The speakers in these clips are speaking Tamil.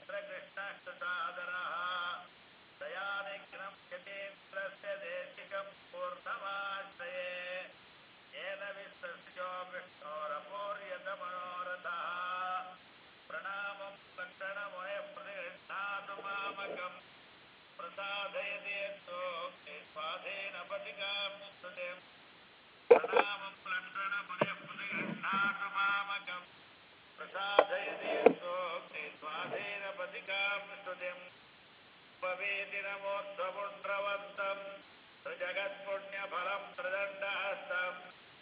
यत्र कृष्णस्तुतादरः दयानिघ्नं यतीन्द्रस्य देशिकं पूर्णमाश्रये येन विश्वस्यो विष्णोरपूर्यतमनोरथः प्रणामं लक्षणमुने प्रतिगृह्णातु मामकम् प्रसादयति यत्सोक्ति स्वाधीन पथिकां स्तुतिम् प्रणामं लक्षणमुने प्रतिगृह्णातु मामकम् प्रसादयति यत्सोक्ति स्वाधीन पथिकां स्तुतिम् उपवेति नमोत्सपुण्ड्रवन्तम् त्रिजगत्पुण्यफलं त्रिदण्डहस्तम्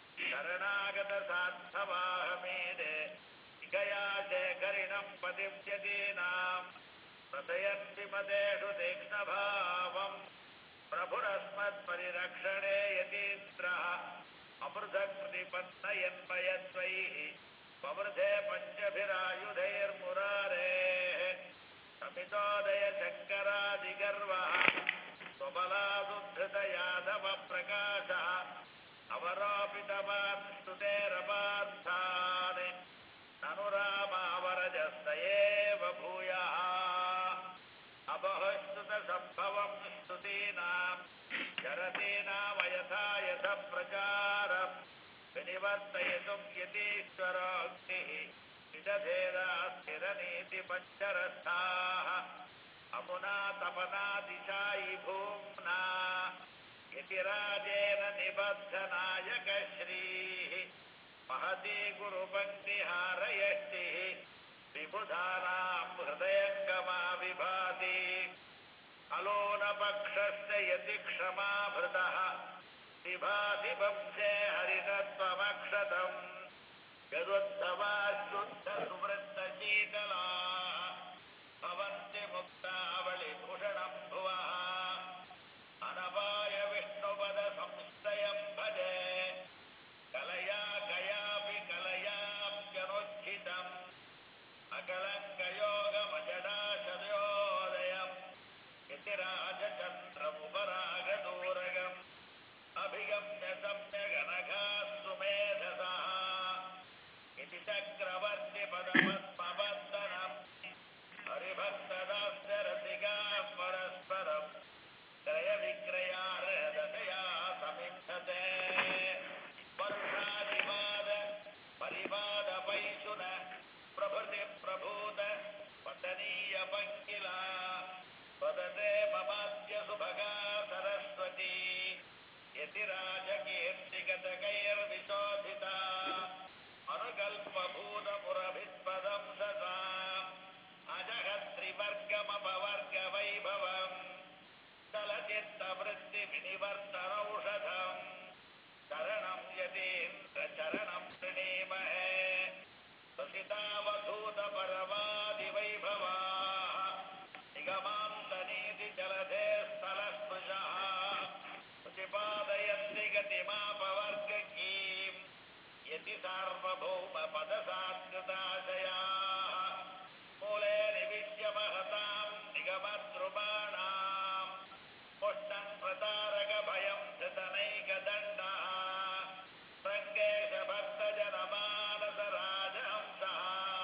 शरणागतसार्थवाहमेदे इकया शेखरिणं पतिव्यतीनाम् प्रथयन्ति मदेषु तीक्ष्णभावम् प्रभुरस्मत्परिरक्षणे यतीन्द्रः अमृतकृतिपत्नयन्मयत्वैः ववृधे पञ्चभिरायुधैर्मुरारेः समितोदय शङ्करादिगर्वः स्वबलादुद्धृतयादवप्रकाशः अवरोपितवान् स्तुतेरपार्थान् ननु रामावरजस्तयेव भूयः अबहस्तुतसम्भवं स्तुतीनां चरतीनामयथा यथ प्रचारम् विनिवर्तयितुं यतीश्वरोक्तिः विदधेदा स्थिरनीतिपञ्चरस्थाः अमुना तपनादिशायि भूम्ना इति राजेन निबद्धनायकश्रीः महती गुरुपङ्क्तिहारयष्टिः विबुधानां हृदयङ्गमा विभाति अलोनपक्षस्य यति क्षमाभृतः विभाति वंशे हरितत्वमक्षतम् यदुत्सवा शुद्धसुवृत्तशीतला भवन्ति मुक्तावलिभूषणं भुवः अनवाय विष्णुपदसंस्थयं भजे कलया कयापि कलयाप्यनुज्झितम् अकलङ्कयोगमजडाशयोदयम् इति राजचन्द्रमुपरागदूरगम् अभिगम्य सम्यगनघास्तु मेधसः इति चक्रवर्तिपदपद्मवर्धनम् हरिभक्तदास्यरसिकाः परस्परम् क्रयविक्रयार्हदशया समिक्षते वर्षादिवाद परिवादपैशुन प्रभृति प्रभूत पतनीय पङ्किला वदते ममाद्य सुभगा सरस्वती यति राजकीर्तिगतकैर्विशोधिता अनुकल्पभूतपुरभित्पदं ससा अजहत्रिवर्गमपवर्गवैभवम् चलचित्तवृत्तिविनिवर्तनौषधम् शरणं यतीन्द्रचरणं प्रणीमहे सुसितावधूतपरवादिवैभवाः निगमान्तनीतिजलधे स्थलस्पृशः प्रतिपादयन्ति गतिमापवर्गकीम् यति सार्वभौमपदसात्कृताशयाः मूले निविश्य महतां निगमद्रुमाणाम् पुष्टन् प्रतारकभयं धृतनैकदण्डः रङ्गेशभक्तजनमानसराजहंसः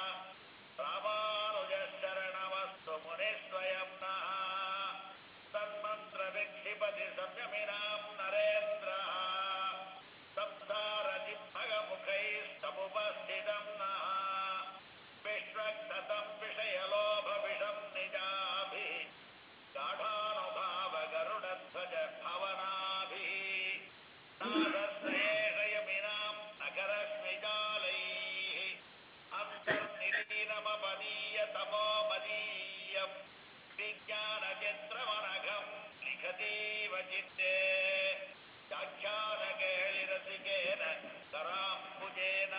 रामानुजशरणमस्तु मुनिस्वयं नः तन्मन्त्रविक्षिपति संयमिनां नरेन्द्रः सप्तारजिह्मगमुखैस्तमुपस्थितं नः विश्वक्षतं विषयलोभविषं निजाभिः गाढानुभावगरुडध्वज भवनाभिः नादश्रयेषयमिनां नगरस्मिजालैः अन्तर्निलीनमपनीयतमो मदीयम् विज्ञानचित्रमनघं लिखतीव चित्ते व्याख्यानकेलिरसिकेन कराम्बुजेन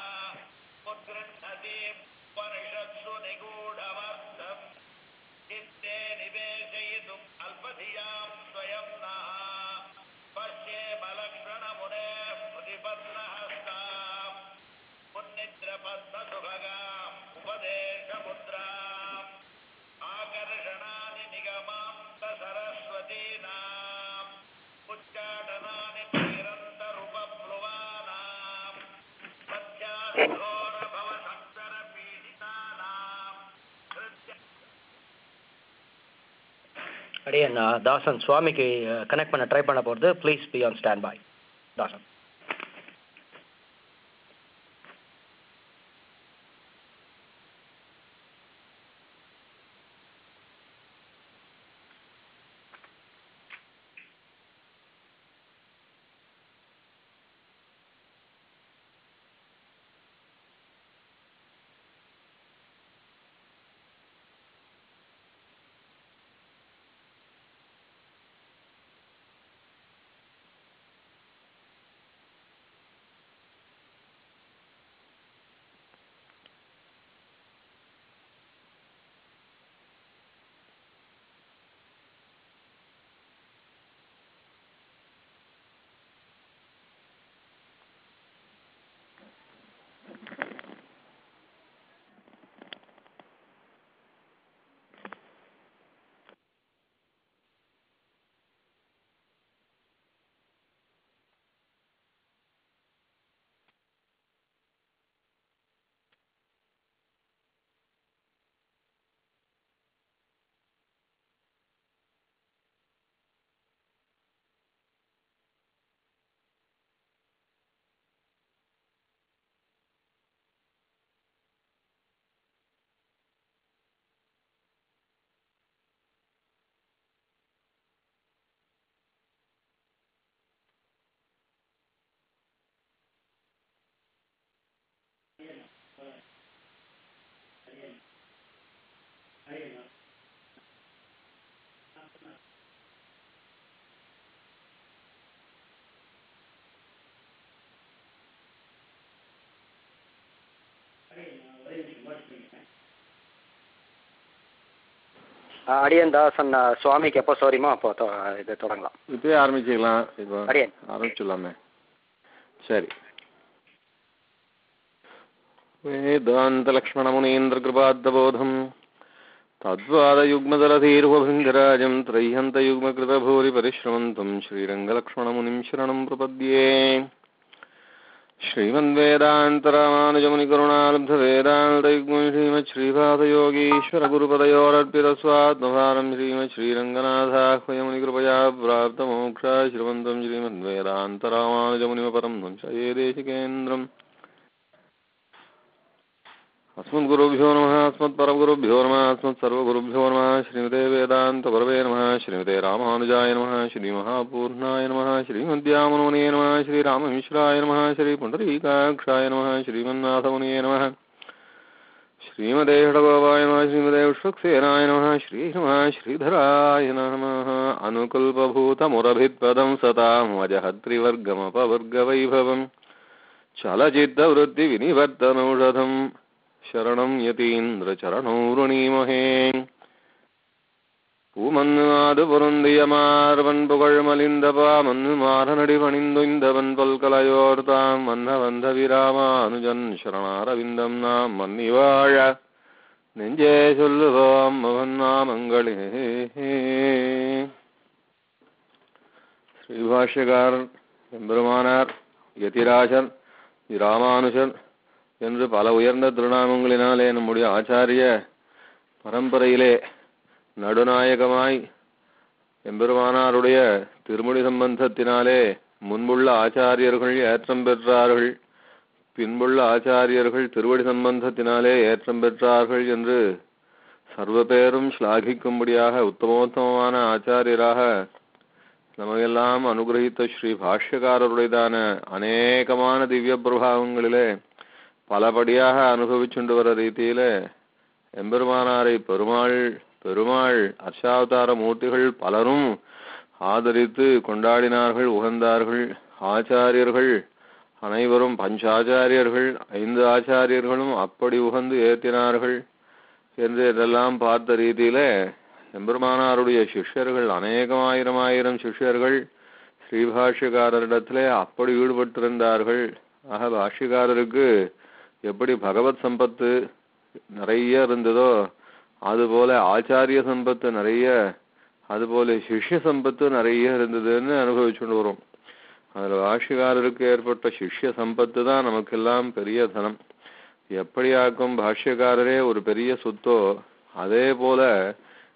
उद्गृह्णतीपनिषत्सु निगूढमर्थम् चित्ते निवेशयितुम् अल्पधियां स्वयं नः पश्येमलक्षणमुनेः प्रतिपन्नहस्ताम् मुन्निद्रपद्मसुभगाम् उपदेशमुद्राम् आकर्षणानि निगमान्तसरस्वतीनाम् उच्चाटनानि निरन्तरुपप्लुवानाम् मध्याघोरभवसंसरपीडितानाम् हृद्य அடியன் தாசன் சுவாமிக்கு கனெக்ட் பண்ண ட்ரை பண்ண போகிறது please be on stand by தாசன் அடியன் தாசன் சுவாமிக்கு எப்போ சௌரியமோ அப்போ தொ- இது தொடங்கலாம் இப்பயே ஆரம்பிச்சுக்கலாம் இப்போ அடியேன். ஆரம்பிச்சுடலாமே சரி वेदान्तलक्ष्मणमुनीन्द्रकृपाद्दबोधम् तद्वादयुग्मदलधीर्वभृङ्गराजम् त्रय्यन्तयुग्मकृतभूरिपरिश्रमन्तम् श्रीरङ्गलक्ष्मणमुनिम् शरणम् प्रपद्ये श्रीमन्वेदान्तरामानुजमुनिकरुणालब्धवेदान्तयुग्मम् श्रीमच्छ्रीपादयोगीश्वरगुरुपदयोरर्पितस्वात्मभारम् श्रीमच्छ्रीरङ्गनाथाह्वयमुनिकृपया प्राप्तमोक्षाश्रवन्तम् श्रीमद्वेदान्तरामानुजमुनिमपरम् वंशये देशिकेन्द्रम् अस्मद्गुरुभ्यो नमः अस्मत्परमगुरुभ्यो नमः अस्मत्सर्वगुरुभ्यो नमः श्रीमते वेदान्तगुरवे नमः श्रीमते रामानुजाय नमः श्रीमहापूर्णाय नमः श्रीमद्यामनोने नमः श्रीराममिश्राय नमः श्रीपुण्डरीकाक्षाय नमः श्रीमन्नाथमुनिये नमः श्रीमते षडगोपाय नमः श्रीमते विश्वक्सेनाय नमः श्रीनमः श्रीधराय नमः अनुकल्पभूतमुरभित्पदं सतां वजहत्रिवर्गमपवर्गवैभवम् चलचित्तवृत्तिविनिवर्तनौषधम् शरणं यतीन्द्रचरणौ वृणीमहे பூமன்னாது பொருந்தியமார்வன் புகழ்மலிந்தபாமன் மாறனடி பணிந்துய்ந்தவன் பல்கலையோர்தாம் மன்ன வந்த விராமானுஜன் சரணாரவிந்தம் நாம் மன்னி வாழ நெஞ்சே சொல்லுவோம் மகன் நாமங்களே ஸ்ரீபாஷ்யகாரர் எம்பெருமானார் யதிராஜர் ராமானுஜர் என்று பல உயர்ந்த திருநாமங்களினாலே நம்முடைய ஆச்சாரிய பரம்பரையிலே நடுநாயகமாய் எம்பெருமானாருடைய திருமொழி சம்பந்தத்தினாலே முன்புள்ள ஆச்சாரியர்கள் ஏற்றம் பெற்றார்கள் பின்புள்ள ஆச்சாரியர்கள் திருவடி சம்பந்தத்தினாலே ஏற்றம் பெற்றார்கள் என்று சர்வ பேரும் ஸ்லாகிக்கும்படியாக உத்தமோத்தமமான ஆச்சாரியராக நமக்கெல்லாம் அனுகிரகித்த ஸ்ரீ பாஷ்யக்காரருடையதான அநேகமான திவ்ய பிரபாவங்களிலே பலபடியாக அனுபவிச்சுண்டு வர ரீதியில எம்பெருமானாரை பெருமாள் பெருமாள் அர்ச்சாவதார மூர்த்திகள் பலரும் ஆதரித்து கொண்டாடினார்கள் உகந்தார்கள் ஆச்சாரியர்கள் அனைவரும் பஞ்சாச்சாரியர்கள் ஐந்து ஆச்சாரியர்களும் அப்படி உகந்து ஏத்தினார்கள் என்று இதெல்லாம் பார்த்த ரீதியில எம்பெருமானாருடைய சிஷ்யர்கள் அநேகமாயிரம் ஆயிரம் சிஷ்யர்கள் ஸ்ரீபாஷ்யக்காரரிடத்திலே அப்படி ஈடுபட்டிருந்தார்கள் ஆக பாஷ்யக்காரருக்கு எப்படி பகவத் சம்பத்து நிறைய இருந்ததோ அதுபோல ஆச்சாரிய சம்பத்து நிறைய அதுபோல சிஷ்ய சம்பத்து நிறைய இருந்ததுன்னு அனுபவிச்சுட்டு வரும் அதுல பாஷ்யக்காரருக்கு ஏற்பட்ட சிஷ்ய சம்பத்து தான் நமக்கெல்லாம் பெரிய தனம் எப்படியாக்கும் பாஷ்யக்காரரே ஒரு பெரிய சொத்தோ அதே போல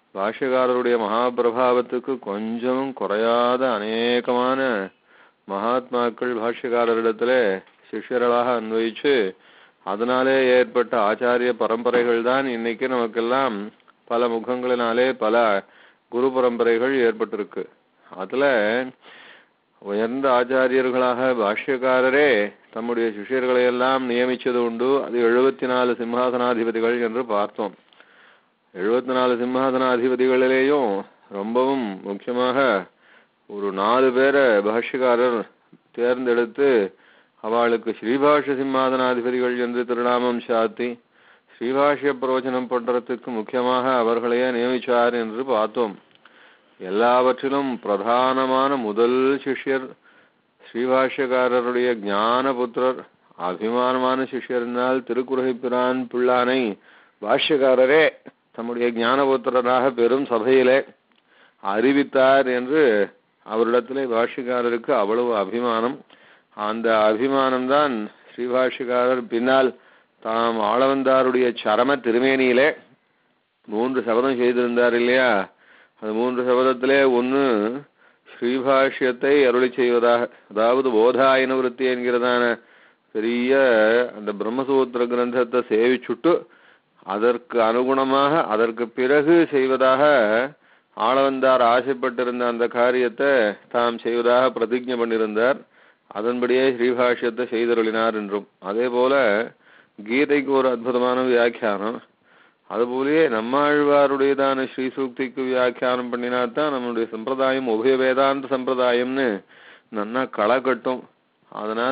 பாஷ்யக்காரருடைய மகாபிரபாவத்துக்கு கொஞ்சமும் குறையாத அநேகமான மகாத்மாக்கள் பாஷ்யக்காரரிடத்துல சிஷ்யர்களாக அன்வயிச்சு அதனாலே ஏற்பட்ட ஆச்சாரிய பரம்பரைகள் தான் இன்னைக்கு நமக்கெல்லாம் பல முகங்களினாலே பல குரு பரம்பரைகள் ஏற்பட்டிருக்கு அதுல உயர்ந்த ஆச்சாரியர்களாக பாஷ்யக்காரரே தம்முடைய சிஷ்யர்களை எல்லாம் நியமிச்சது உண்டு அது எழுபத்தி நாலு சிம்ஹாசனாதிபதிகள் என்று பார்த்தோம் எழுபத்தி நாலு சிம்ஹாசனாதிபதிகளிலேயும் ரொம்பவும் முக்கியமாக ஒரு நாலு பேரை பாஷ்யக்காரர் தேர்ந்தெடுத்து அவளுக்கு ஸ்ரீபாஷ்ய சிம்மாதனாதிபதிகள் என்று திருநாமம் சாத்தி ஸ்ரீபாஷ்ய பிரவச்சனம் பண்றதுக்கு முக்கியமாக அவர்களையே நியமிச்சார் என்று பார்த்தோம் எல்லாவற்றிலும் பிரதானமான முதல் சிஷ்யர் ஸ்ரீபாஷ்யக்காரருடைய ஞானபுத்திரர் அபிமானமான சிஷ்யர்னால் திருக்குறகைப்பிரான் பிள்ளானை பாஷ்யக்காரரே தம்முடைய ஞானபுத்திரராக பெரும் சபையிலே அறிவித்தார் என்று அவரிடத்திலே பாஷ்யக்காரருக்கு அவ்வளவு அபிமானம் அந்த அபிமானம்தான் ஸ்ரீபாஷ்யக்காரர் பின்னால் தாம் ஆளவந்தாருடைய சரம திருமேனியிலே மூன்று சபதம் செய்திருந்தார் இல்லையா அந்த மூன்று சபதத்திலே ஒன்று ஸ்ரீபாஷ்யத்தை அருளி செய்வதாக அதாவது போதாயன விருத்தி என்கிறதான பெரிய அந்த பிரம்மசூத்திர கிரந்தத்தை சேவிச்சுட்டு அதற்கு அனுகுணமாக அதற்கு பிறகு செய்வதாக ஆளவந்தார் ஆசைப்பட்டிருந்த அந்த காரியத்தை தாம் செய்வதாக பிரதிஜை பண்ணியிருந்தார் அதன்படியே ஸ்ரீபாஷ்யத்தை செய்தருளினார் என்றும் அதே போல கீதைக்கு ஒரு அற்புதமான வியாக்கியானம் அதுபோலயே நம்மாழ்வாருடையதான ஸ்ரீ சூக்திக்கு வியாக்கியானம் பண்ணினாத்தான் நம்மளுடைய சம்பிரதாயம் உபய வேதாந்த சம்பிரதாயம்னு நன்னா களை கட்டும் அதனால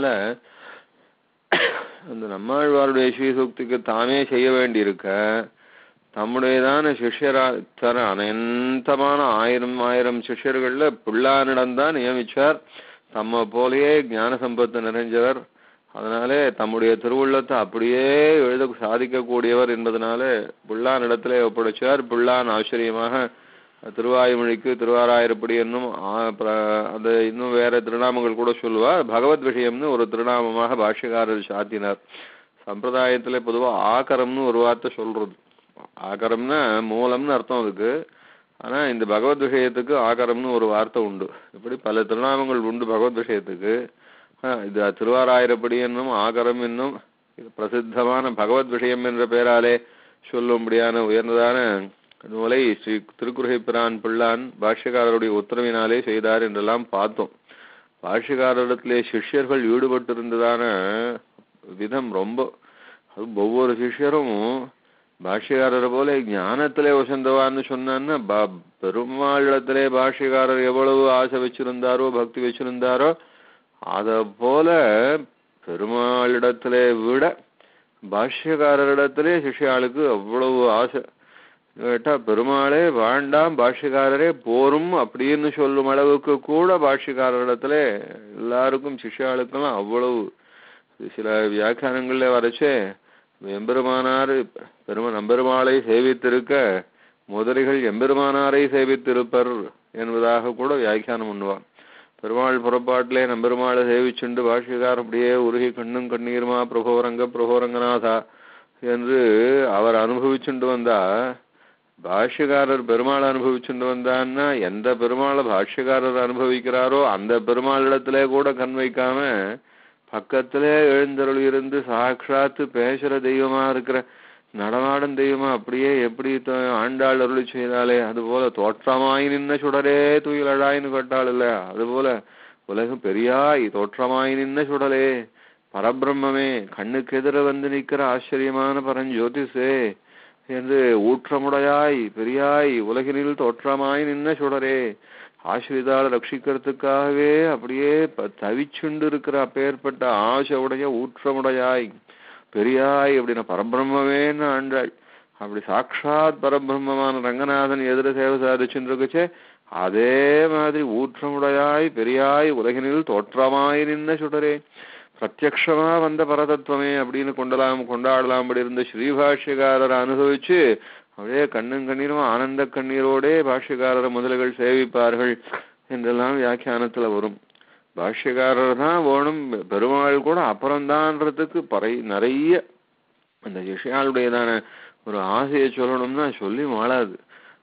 அந்த நம்மாழ்வாருடைய ஸ்ரீ சூக்திக்கு தாமே செய்ய வேண்டியிருக்க தம்முடையதான சிஷ்யரா தர அனந்தமான ஆயிரம் ஆயிரம் சிஷ்யர்கள்ல பிள்ளானிடம்தான் நியமிச்சார் தம்ம போலயே ஞான சம்பத்து நிறைஞ்சவர் அதனாலே தம்முடைய திருவுள்ளத்தை அப்படியே எழுத சாதிக்கக்கூடியவர் என்பதனால பிள்ளானிடத்திலே ஒப்படைச்சார் பிள்ளான் ஆச்சரியமாக திருவாயுமொழிக்கு திருவாராயிரப்படி என்னும் ஆ- பிர- அது இன்னும் வேற திருநாமங்கள் கூட சொல்லுவார் பகவத் விஷயம்னு ஒரு திருநாமமாக பாஷ்யக்காரர் சாத்தினார் சம்பிரதாயத்துல பொதுவா ஆகரம்னு ஒரு வார்த்தை சொல்றது ஆகரம்னா மூலம்னு அர்த்தம் அதுக்கு ஆனா இந்த பகவத் விஷயத்துக்கு ஆகரம்னு ஒரு வார்த்தை உண்டு இப்படி பல திருநாமங்கள் உண்டு பகவத் விஷயத்துக்கு ஆ, இது திருவாராயிரப்படி என்னும் ஆகரம் என்னும் இது பிரசித்தமான பகவத் விஷயம் என்ற பெயராலே சொல்லும்படியான உயர்ந்ததான நூலை ஸ்ரீ திருக்குறகைப்பிரான் பிள்ளான் பாஷ்யக்காரருடைய உத்தரவினாலே செய்தார் என்றெல்லாம் பார்த்தோம் பாஷ்யக்காரரிடத்திலே சிஷ்யர்கள் ஈடுபட்டிருந்ததான விதம் ரொம்ப அது ஒவ்வொரு சிஷ்யரும் பாஷ்யக்காரரை போல ஞானத்திலே வசந்தவான்னு சொன்னான்னா பா- பெருமாளிடத்திலே பாஷ்யக்காரர் எவ்வளவு ஆசை வச்சிருந்தாரோ பக்தி வச்சிருந்தாரோ அத போல பெருமாளிடத்திலே விட பாஷ்யக்காரரிடத்திலே சிஷ்யாளுக்கு அவ்வளவு ஆசை கேட்டா பெருமாளே வேண்டாம் பாஷ்யக்காரரே போரும் அப்படின்னு சொல்லும் அளவுக்கு கூட பாஷ்யக்காரரிடத்துல எல்லாருக்கும் சிஷ்யாளுக்கெல்லாம் அவ்வளவு சில வியாக்கியானங்கள்ல வரைச்சே எம்பெருமானார் பெரும நம்பெருமாளை சேவித்திருக்க முதலிகள் எம்பெருமானாரை சேவித்திருப்பர் என்பதாக கூட வியாக்கியானம் பண்ணுவான் பெருமாள் புறப்பாட்டிலே நம்பெருமாளை சேவிச்சுண்டு பாஷ்யக்கார் அப்படியே உருகி கண்ணும் கண்ணீருமா பிரபோரங்க பிரபோரங்கநாதா என்று அவர் அனுபவிச்சுண்டு வந்தா பாஷ்யக்காரர் பெருமாள் அனுபவிச்சுட்டு வந்தான்னா எந்த பெருமாளை பாஷ்யக்காரர் அனுபவிக்கிறாரோ அந்த பெருமாளிடத்திலே கூட கண் வைக்காம பக்கத்திலே எழுந்தருள் இருந்து சாட்சாத்து பேசுற தெய்வமா இருக்கிற நடமாடும் தெய்வமா அப்படியே எப்படி த- ஆண்டாள் அருளி செய்தாலே அதுபோல தோற்றமாய் நின்ன சுடரே துயிலழாயின்னு கேட்டாள் இல்ல அதுபோல உலகம் பெரியாய் தோற்றமாய் நின்ன சுடலே பரபிரம்மே கண்ணுக்கு எதிர வந்து நிக்கிற ஆச்சரியமான பரஞ்சோதிஷே என்று ஊற்றமுடையாய் பெரியாய் உலகினில் தோற்றமாய் நின்ன சுடரே ஆசிரிதால் ரட்சிக்கிறதுக்காகவே அப்படியே ப- தவிச்சுண்டு இருக்கிற அப்பேற்பட்ட ஆசை உடைய ஊற்றமுடையாய் பெரியாய் அப்படின்னா பரபிரம்மவேன்னு ஆண்டாள் அப்படி சாட்சாத் பரபிரம்மமான ரங்கநாதன் எதிர சேவை சாதிச்சுட்டு இருக்குச்சே அதே மாதிரி ஊற்றமுடையாய் பெரியாய் உலகினில் தோற்றமாய் நின்ன சுடரே பிரத்யக்ஷமா வந்த பரதத்துவமே அப்படின்னு கொண்டலாம் கொண்டாடலாம்படி இருந்த ஸ்ரீபாஷ்யக்காரரை அனுபவிச்சு அப்படியே கண்ணும் கண்ணீரும் ஆனந்த கண்ணீரோடே பாஷ்யக்காரரை முதல்கள் சேவிப்பார்கள் என்றெல்லாம் வியாக்கியானத்துல வரும் பாஷ்யக்காரர் தான் வேணும் பெருமாள் கூட அப்புறம்தான்றதுக்கு பறை நிறைய அந்த விஷயாளுடையதான ஒரு ஆசையை சொல்லணும்னா சொல்லி மாளாது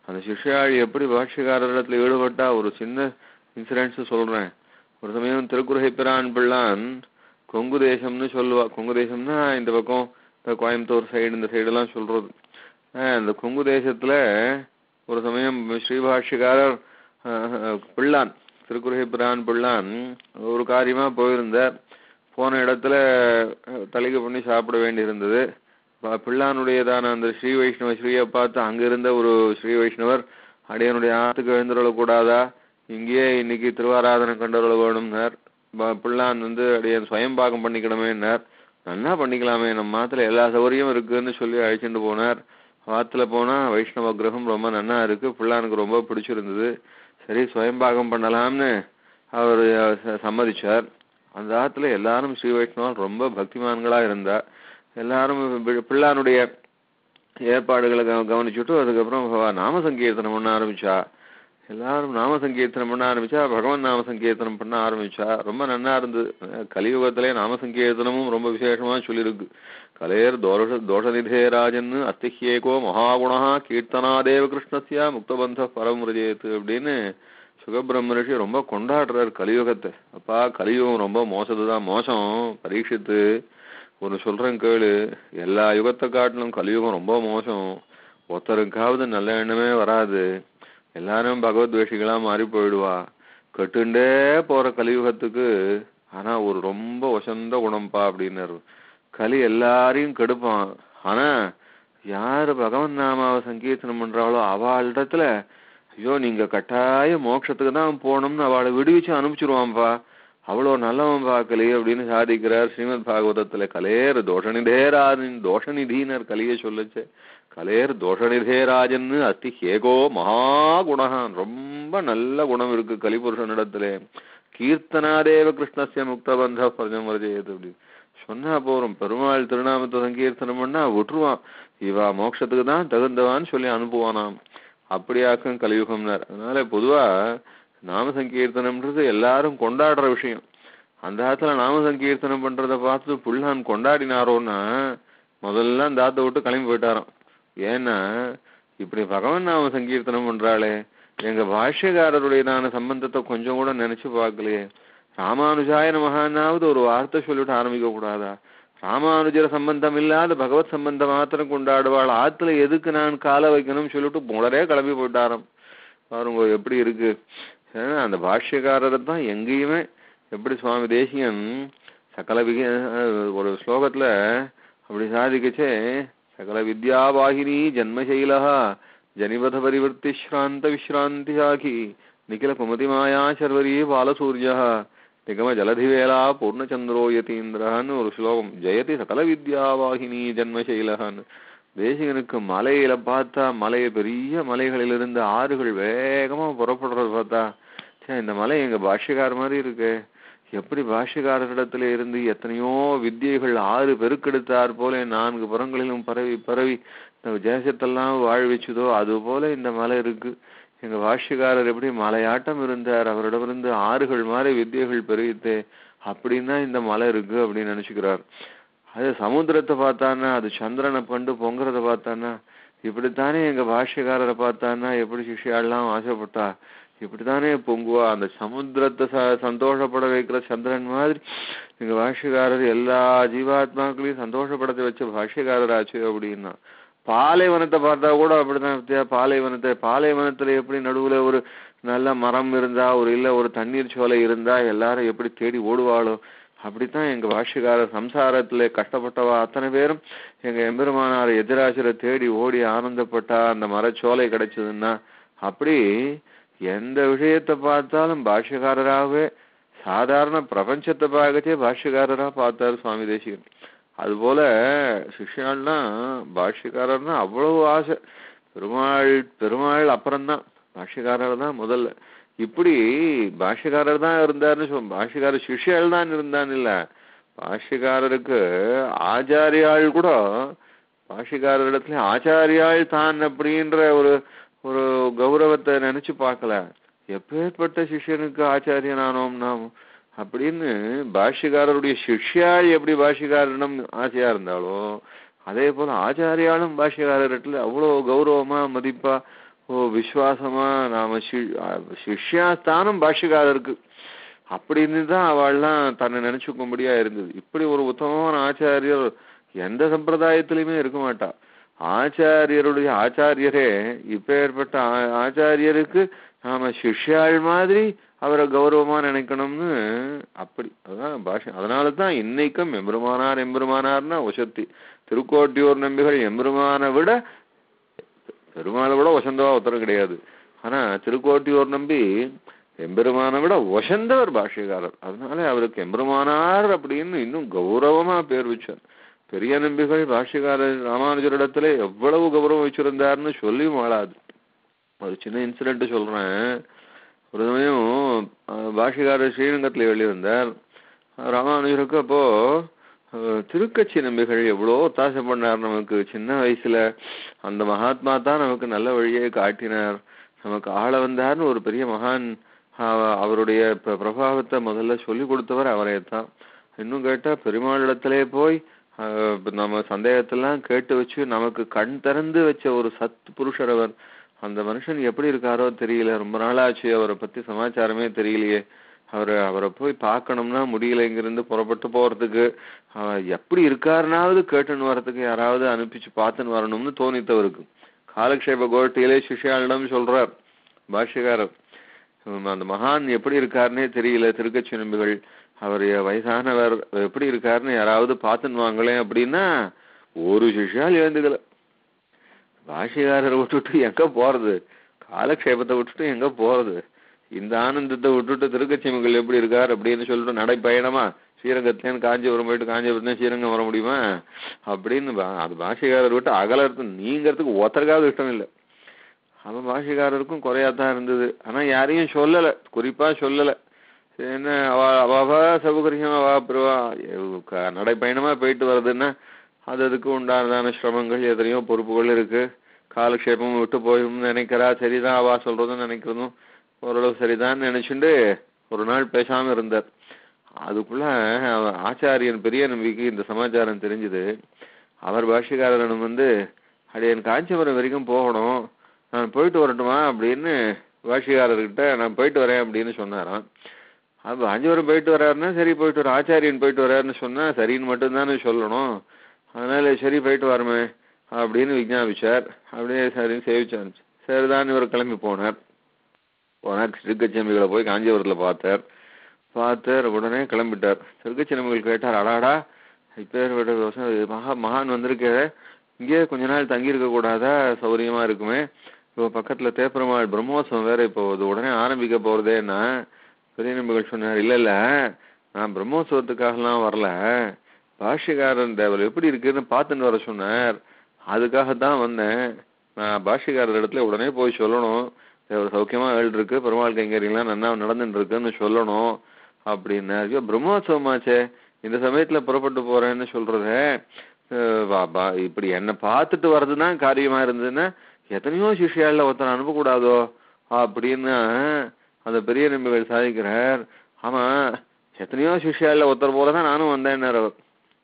அந்த சிஷ்யாள் எப்படி பாஷ்யக்காரரிடத்துல ஈடுபட்டா ஒரு சின்ன இன்சிடென்ட்ஸ் சொல்றேன் ஒரு சமயம் திருக்குறளை பிரான் பிள்ளான் கொங்கு தேசம்னு சொல்லுவா கொங்கு தேசம்னா இந்த பக்கம் இந்த கோயம்புத்தூர் சைடு இந்த சைடெல்லாம் சொல்றது அஹ் இந்த கொங்கு தேசத்துல ஒரு சமயம் ஸ்ரீபாஷ்யக்காரர் அஹ், பிள்ளான் திருக்குறளை பிரான் பிள்ளான் ஒரு காரியமா போயிருந்தார் போன இடத்துல அஹ், தலைக்கு பண்ணி சாப்பிட வேண்டியிருந்தது ப- பிள்ளானுடையதான அந்த ஸ்ரீ வைஷ்ணவ ஸ்ரீயை பார்த்து அங்க இருந்த ஒரு ஸ்ரீ வைஷ்ணவர் அடியனுடைய ஆத்துக்கு எழுந்துருள கூடாதா இங்கேயே இன்னைக்கு திருவாராதனை கண்டருள வேணும்னார் ப- பிள்ளான் வந்து அடியன் சுயம்பாகம் பண்ணிக்கணுமேன்னார் நன்னா பண்ணிக்கலாமே நம்ம ஆத்துல எல்லா சௌகரியம் இருக்குன்னு சொல்லி அழைச்சிட்டு போனார் ஆத்துல போனா வைஷ்ணவ கிரகம் ரொம்ப நன்னா இருக்கு பிள்ளானுக்கு ரொம்ப பிடிச்சிருந்தது சரி சுயம்பாகம் பண்ணலாம்னு அவர் சம்மதிச்சார் அந்த ஆத்துல எல்லாரும் ஸ்ரீ வைஷ்ணவன் ரொம்ப பக்திமான்களா இருந்தா எல்லாரும் பி- பிள்ளானுடைய ஏற்பாடுகளை கவ- கவனிச்சுட்டு அதுக்கப்புறம் அவ நாம சங்கீர்த்தனம் பண்ண ஆரம்பிச்சா எல்லாரும் நாம சங்கீர்த்தனம் பண்ண ஆரம்பிச்சா பகவான் நாம சங்கீர்த்தனம் பண்ண ஆரம்பிச்சா ரொம்ப நன்னா இருந்தது அஹ் கலியுகத்திலே நாம சங்கீர்த்தனமும் ரொம்ப விசேஷமா சொல்லியிருக்கு கலேர் தோஷ தோஷநிதே ராஜன் அத்திஹ்யேகோ மகாகுணா கீர்த்தனாதேவ கிருஷ்ணஸ்யா முக்தபந்த பரமுரஜேத்து அப்படின்னு சுகபிரம்ம ரிஷி ரொம்ப கொண்டாடுறார் கலியுகத்தை அப்பா கலியுகம் ரொம்ப மோசதுதான் மோசம் பரீட்சித்து ஒரு சொல்றேன் கேளு எல்லா யுகத்தை காட்டிலும் கலியுகம் ரொம்ப மோசம் ஒருத்தருக்காவது நல்ல எண்ணமே வராது எல்லாரும் பகவத்வேஷிகளா மாறி போயிடுவா கட்டுண்டே போற கலியுகத்துக்கு ஆனா ஒரு ரொம்ப வசந்த குணம்பா அப்படின்னாரு கலி எல்லாரையும் கெடுப்பான் ஆனா யாரு பகவன் நாமாவை சங்கீர்த்தனம் பண்றாளோ அவளிடத்துல ஐயோ நீங்க கட்டாய மோட்சத்துக்கு தான் போகணும்னு அவளை விடுவிச்சு அனுப்பிச்சிருவான்பா அவ்வளோ நல்லவன்பா கலி அப்படின்னு சாதிக்கிறார் ஸ்ரீமத் பாகவதத்துல கலேர் தோஷநிதேராஜன் தோஷநிதினர் கலியை சொல்லுச்சு கலேர் தோஷநிதேராஜன் அத்தி ஹேகோ மகாகுணகான் ரொம்ப நல்ல குணம் இருக்கு கலிபுருஷனிடத்துல கீர்த்தனாதேவ கிருஷ்ணஸ்ய முக்தபந்த பரஜம் வரஜேது அப்படி சொன்னா போறோம் பெருமாள் திருநாமத்தை சங்கீர்த்தனம் பண்ணா விட்டுருவான் இவா மோட்சத்துக்கு தான் தகுந்தவான்னு சொல்லி அனுப்புவானாம் அப்படியாக்கும் கலியுகம்னார் அதனால பொதுவா நாம சங்கீர்த்தனம்ன்றது எல்லாரும் கொண்டாடுற விஷயம் அந்த காலத்துல நாம சங்கீர்த்தனம் பண்றத பார்த்து புள்ளான் கொண்டாடினாரோன்னா முதல்ல அந்த ஆத்த விட்டு கிளம்பி போயிட்டாராம் ஏன்னா இப்படி பகவான் நாம சங்கீர்த்தனம் பண்றாளே எங்க பாஷ்யக்காரருடையதான சம்பந்தத்தை கொஞ்சம் கூட நினைச்சு பார்க்கலையே ராமானுஜாய நமகானாவது ஒரு வார்த்தை சொல்லிட்டு ஆரம்பிக்க கூடாதா ராமானுஜர சம்பந்தம் இல்லாத பகவத் சம்பந்தம் மாத்திரம் கொண்டாடுவாள் ஆத்துல எதுக்கு நான் காலை வைக்கணும்னு சொல்லிட்டு உடனே கிளம்பி போயிட்டாராம் பாருங்க எப்படி இருக்கு ஏன்னா அந்த பாஷ்யக்காரரை தான் எங்கேயுமே எப்படி சுவாமி தேசிகன் சகல விக ஒரு ஸ்லோகத்துல அப்படி சாதிக்கச்சே சகல வித்யாவாகினி ஜன்மசைலா ஜனிபத பரிவர்த்தி ஸ்ராந்த விஸ்ராந்தி சாகி நிகில குமதி மாயா சர்வரி பாலசூரியா நிகம ஜலதிவேலா பூர்ணச்சந்திரோ யதீந்திரன்னு ஒரு ஸ்லோகம் ஜெயதி சகல வித்யாவாகினி ஜன்மசைலகான்னு தேசிகனுக்கு மலையில பார்த்தா மலைய பெரிய மலைகளிலிருந்து ஆறுகள் வேகமா புறப்படுறது பார்த்தா ச்சே இந்த மலை எங்க பாஷ்யக்கார மாதிரி இருக்கு எப்படி பாஷ்யக்காரரிடத்துல இருந்து எத்தனையோ வித்தியைகள் ஆறு பெருக்கெடுத்தார் போல நான்கு புறங்களிலும் பரவி பரவி இந்த தேசத்தெல்லாம் வாழ்விச்சதோ அது போல இந்த மலை இருக்கு எங்க பாஷ்யக்காரர் எப்படி மலையாட்டம் இருந்தார் அவரிடமிருந்து ஆறுகள் மாதிரி வித்தியைகள் பெருகித்தே அப்படின்னா இந்த மலை இருக்கு அப்படின்னு நினைச்சுக்கிறார் அது சமுத்திரத்தை பார்த்தான்னா அது சந்திரனை கண்டு பொங்குறத பார்த்தான்னா இப்படித்தானே எங்க பாஷ்யக்காரரை பார்த்தான்னா எப்படி சிஷ்யாலாம் ஆசைப்பட்டா இப்படித்தானே பொங்குவா அந்த சமுத்திரத்தை ச சந்தோஷப்பட வைக்கிற சந்திரன் மாதிரி எங்க பாஷ்யக்காரர் எல்லா ஜீவாத்மாக்களையும் சந்தோஷப்படத்தை வச்ச பாஷ்யக்காரர் ஆச்சு அப்படின்னா பாலைவனத்தை பார்த்தா கூட அப்படிதான் வித்தியா பாலைவனத்தை பாலைவனத்துல எப்படி நடுவுல ஒரு நல்ல மரம் இருந்தா ஒரு இல்ல ஒரு தண்ணீர் சோலை இருந்தா எல்லாரும் எப்படி தேடி ஓடுவாளோ அப்படித்தான் எங்க பாஷ்யக்காரர் சம்சாரத்துல கஷ்டப்பட்டவா அத்தனை பேரும் எங்க எம்பெருமானார் எதிராசிர தேடி ஓடி ஆனந்தப்பட்டா அந்த மரச்சோலை கிடைச்சதுன்னா அப்படி எந்த விஷயத்தை பார்த்தாலும் பாஷ்யக்காரராகவே சாதாரண பிரபஞ்சத்தை பார்க்கச்சே பாஷ்யக்காரரா பார்த்தாரு சுவாமி தேசிகன் அதுபோல சிஷ்யாள்னா பாஷ்யக்காரர்னா அவ்வளவு ஆசை பெருமாள் பெருமாள் அப்புறம்தான் பாஷ்யக்காரர் தான் முதல்ல இப்படி பாஷ்யக்காரர் தான் இருந்தாருன்னு சொல் பாஷ்யக்காரர் சிஷ்யாள் தான் இருந்தான் இல்ல பாஷ்யக்காரருக்கு ஆச்சாரியாள் கூட பாஷ்யக்காரரிடத்துல ஆச்சாரியாள் தான் அப்படின்ற ஒரு ஒரு கௌரவத்தை நினைச்சு பார்க்கல எப்பேற்பட்ட சிஷ்யனுக்கு ஆச்சாரியனானோம் நாம் அப்படின்னு பாஷ்யக்காரருடைய சிஷ்யாள் எப்படி பாஷ்யக்காரரிடம் ஆசையா இருந்தாலோ அதே போல ஆச்சாரியாலும் பாஷ்யக்காரர்கிட்ட அவ்வளோ கௌரவமா மதிப்பா ஓ விசுவாசமா நாம சி- அஹ் சிஷ்யாஸ்தானம் பாஷ்யக்காரருக்கு அப்படின்னு தான் அவள்லாம் தன்னை நினைச்சுக்கும்படியா இருந்தது இப்படி ஒரு உத்தமமான ஆச்சாரியர் எந்த சம்பிரதாயத்திலயுமே இருக்க மாட்டா ஆச்சாரியருடைய ஆச்சாரியரே இப்பேற்பட்ட ஆ- ஆச்சாரியருக்கு நாம சிஷ்யாள் மாதிரி அவரை கௌரவமா நினைக்கணும்னு அப்படி அதுதான் பாஷை அதனால தான் இன்னைக்கும் எம்பெருமானார் எம்பெருமானார்னா உசத்தி திருக்கோட்டியூர் நம்பிகள் எம்பெருமானை விட பெருமாளை விட வசந்தவா உத்தரம் கிடையாது ஆனா திருக்கோட்டியூர் நம்பி எம்பெருமானை விட வசந்தவர் பாஷ்யக்காரர் அதனால அவருக்கு எம்பெருமானார் அப்படின்னு இன்னும் கௌரவமா பேர் வச்சார் பெரிய நம்பிகள் பாஷ்யக்காரர் ராமானுஜரிடத்துல எவ்வளவு கௌரவம் வச்சிருந்தாருன்னு சொல்லியும் வாழாது ஒரு சின்ன இன்சிடென்ட் சொல்றேன் ஒரு சமயம் அஹ், பாஷ்யக்காரர் ஸ்ரீரங்கத்துல வெளியிருந்தார் ராமானுஜருக்கு அப்போ அஹ், திருக்கட்சி நம்பிகள் எவ்வளோ ஒத்தாசை பண்ணார் நமக்கு சின்ன வயசுல அந்த மகாத்மா தான் நமக்கு நல்ல வழியை காட்டினார் நமக்கு ஆள வந்தார்னு ஒரு பெரிய மகான் அஹ், அவருடைய ப- பிரபாவத்தை முதல்ல சொல்லி கொடுத்தவர் அவரே தான் இன்னும் கேட்டா பெருமாளிடத்திலே போய் அஹ், நம்ம சந்தேகத்தெல்லாம் கேட்டு வச்சு நமக்கு கண் திறந்து வச்ச ஒரு சத் புருஷர் அவர் அந்த மனுஷன் எப்படி இருக்காரோ தெரியல ரொம்ப நாளாச்சு அவரை பத்தி சமாச்சாரமே தெரியலையே அவரை அவரை போய் பார்க்கணும்னா முடியல இங்கிருந்து புறப்பட்டு போறதுக்கு அவர் எப்படி இருக்காருனாவது கேட்டுன்னு வரதுக்கு யாராவது அனுப்பிச்சு பார்த்துன்னு வரணும்னு தோணித்தவருக்கு காலக்ஷேப கோஷ்டியிலே சிஷ்யாளிடம் சொல்றார் பாஷ்யக்காரர் உம், அந்த மகான் எப்படி இருக்காருன்னே தெரியல திருக்கட்சி நம்பிகள் அவர் வயசானவர் எப்படி இருக்காருன்னு யாராவது பார்த்துன்னு வாங்களேன் அப்படின்னா ஒரு சிஷ்யால் எழுந்துக்கல பாஷிகாரரை விட்டுட்டு எங்க போறது காலக்ஷேபத்தை விட்டுட்டு எங்க போறது இந்த ஆனந்தத்தை விட்டுட்டு திருக்கச்சிமங்கள் எப்படி இருக்கார் அப்படின்னு சொல்லிட்டு நடைப்பயணமா ஸ்ரீரங்கத்துலேருந்து காஞ்சிபுரம் போயிட்டு காஞ்சிபுரத்துல ஸ்ரீரங்கம் வர முடியுமா அப்படின்னு பா- அது பாஷிகாரர் விட்டு அகலறது நீங்கிறதுக்கு ஒருத்தருக்காவது இஷ்டம் இல்லை அவன் பாஷிகாரருக்கும் குறையாதான் இருந்தது ஆனா யாரையும் சொல்லல குறிப்பா சொல்லல சரி, என்ன அவ அவ அவ சௌகரியம் அவ பிறவா க- நடைப்பயணமா போயிட்டு வர்றதுன்னா அது அதுக்கு உண்டானதான சிரமங்கள் எத்தனையோ பொறுப்புகள் இருக்கு காலக்ஷேபம் விட்டு போயும் நினைக்கிறா சரிதான் அவா சொல்றதும் நினைக்கிறதும் ஓரளவு சரிதான் நினைச்சுண்டு ஒரு நாள் பேசாம இருந்தார் அதுக்குள்ள அவர் ஆச்சாரியன் பெரிய நம்பிக்கை இந்த சமாச்சாரம் தெரிஞ்சது அவர் பாஷ்யக்காரரிடம் வந்து அடியன் காஞ்சிபுரம் வரைக்கும் போகணும் நான் போயிட்டு வரட்டுமா அப்படின்னு பாஷ்யக்காரர்கிட்ட நான் போயிட்டு வரேன் அப்படின்னு சொன்னாராம் அப்ப காஞ்சிபுரம் போயிட்டு வர்றாருன்னா சரி போயிட்டு வர ஆச்சாரியன் போயிட்டு வர்றாருன்னு சொன்னா சரின்னு மட்டும்தானே சொல்லணும் அதனால சரி போயிட்டு வரமே அப்படின்னு விஞ்ஞாபிச்சார் அப்படியே சரின்னு சேவிச்சார் சரிதான் இவர் கிளம்பி போனார் போனார் திருக்கச்சியம்பிகளை போய் காஞ்சிபுரத்துல பார்த்தார் பார்த்தார் உடனே கிளம்பிட்டார் திருக்கச்சியம்பிகள் கேட்டார் அடாடா இப்பேற்பட்ட வருஷம் மகா மகான் வந்திருக்கே இங்கே கொஞ்ச நாள் தங்கி இருக்க கூடாதா சௌரியமா இருக்குமே இப்போ பக்கத்துல தேப்பெருமாள் பிரம்மோத்சவம் வேற இப்போ இது உடனே ஆரம்பிக்க போறதேன்னா பெரிய நம்பிகள் சொன்னார் இல்ல இல்ல நான் பிரம்மோத்சவத்துக்காகலாம் வரல பாஷ்யக்காரன் தேவர் எப்படி இருக்குன்னு பார்த்துன்னு வர சொன்னார் அதுக்காகத்தான் வந்தேன் நான் பாஷ்யக்காரர் இடத்துல உடனே போய் சொல்லணும் தேவர் சௌக்கியமா ஏழு இருக்கு பெருமாள் கைங்கரியெல்லாம் நன்னா நடந்துட்டு இருக்குன்னு சொல்லணும் அப்படின்னாரு ஐயோ பிரம்மோத்சவமாச்சே இந்த சமயத்துல புறப்பட்டு போறேன்னு சொல்றதே அஹ் வா- வா- இப்படி என்ன பார்த்துட்டு வர்றதுதான் காரியமா இருந்ததுன்னா எத்தனையோ சிஷ்யால ஒருத்தர் அனுப்பக்கூடாதோ அப்படின்னு அந்த பெரிய நம்பிகள் சாதிக்கிறார் ஆமா எத்தனையோ சிஷ்யால ஒருத்தர் போலதான் நானும் வந்தேன்னார் அவர்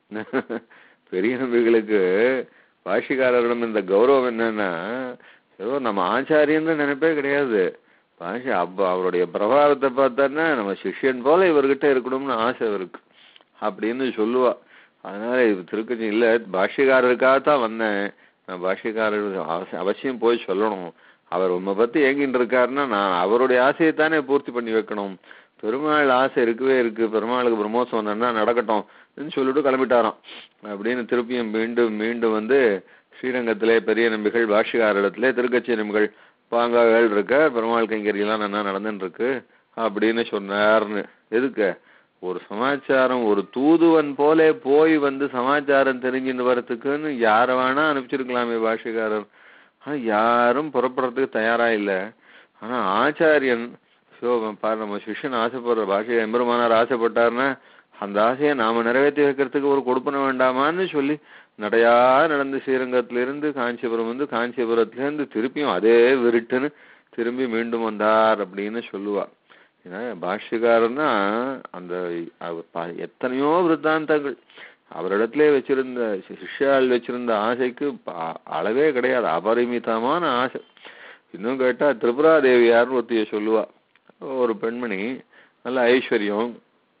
பெரிய நம்பிகளுக்கு பாஷிக்காரரிடம் இந்த கௌரவம் என்னன்னா ஏதோ நம்ம ஆச்சாரியன்னு நினைப்பே கிடையாது பாஷி அப்ப அவருடைய பிரபாவத்தை பார்த்தான்னா நம்ம சிஷ்யன் போல இவர்கிட்ட இருக்கணும்னு ஆசை இருக்கு அப்படின்னு சொல்லுவா அதனால இது திருக்கச்சி இல்ல பாஷ்யக்காரருக்காகத்தான் வந்தேன் நான் பாஷ்யக்காரர் அவசி- அவசியம் போய் சொல்லணும் அவர் உண்மை பத்தி ஏங்கிட்டு இருக்காருன்னா நான் அவருடைய ஆசையை தானே பூர்த்தி பண்ணி வைக்கணும் பெருமாள் ஆசை இருக்கவே இருக்கு பெருமாளுக்கு பிரம்மோத்சவம் நன்னா நடக்கட்டும் ன்னு சொல்லிட்டு கிளம்பிட்டாராம் அப்படின்னு திருப்பியும் மீண்டும் மீண்டும் வந்து ஸ்ரீரங்கத்திலே பெரிய நம்பிகள் பாஷ்யக்காரிடத்திலே திருக்கச்சி நம்பிகள் பாங்காகள் இருக்க பெருமாள் கைங்கரியெல்லாம் நன்னா நடந்துன்னு இருக்கு அப்படின்னு சொன்னார்னு எதுக்கு ஒரு சமாச்சாரம் ஒரு தூதுவன் போலே போய் வந்து சமாச்சாரம் தெரிஞ்சுன்னு வரத்துக்குன்னு யார வேணா அனுப்பிச்சிருக்கலாமே பாஷ்யக்காரர் ஆனா யாரும் புறப்படுறதுக்கு தயாரா இல்ல ஆனா ஆச்சாரியன் ஷோ பாரு நம்ம சிஷ்யன் ஆசைப்படுற பாஷை எம்பெருமானார் ஆசைப்பட்டாருன்னா அந்த ஆசையை நாம நிறைவேற்றி வைக்கிறதுக்கு ஒரு கொடுப்பன வேண்டாமான்னு சொல்லி நடையா நடந்து ஸ்ரீரங்கத்துல இருந்து காஞ்சிபுரம் வந்து காஞ்சிபுரத்துல இருந்து திருப்பியும் அதே விருட்டுன்னு திரும்பி மீண்டும் வந்தார் அப்படின்னு சொல்லுவா ஏன்னா பாஷ்யக்காரன்னா அந்த அவர் ப- எத்தனையோ விருத்தாந்தங்கள் அவரிடத்திலே வச்சிருந்த சி- சிஷ்யாள் வச்சிருந்த ஆசைக்கு ப- அளவே கிடையாது அபரிமிதமான ஆசை இன்னும் கேட்டா திரிபுரா தேவியார்னு ஒருத்திய சொல்லுவா ஒரு பெண்மணி நல்ல ஐஸ்வர்யம்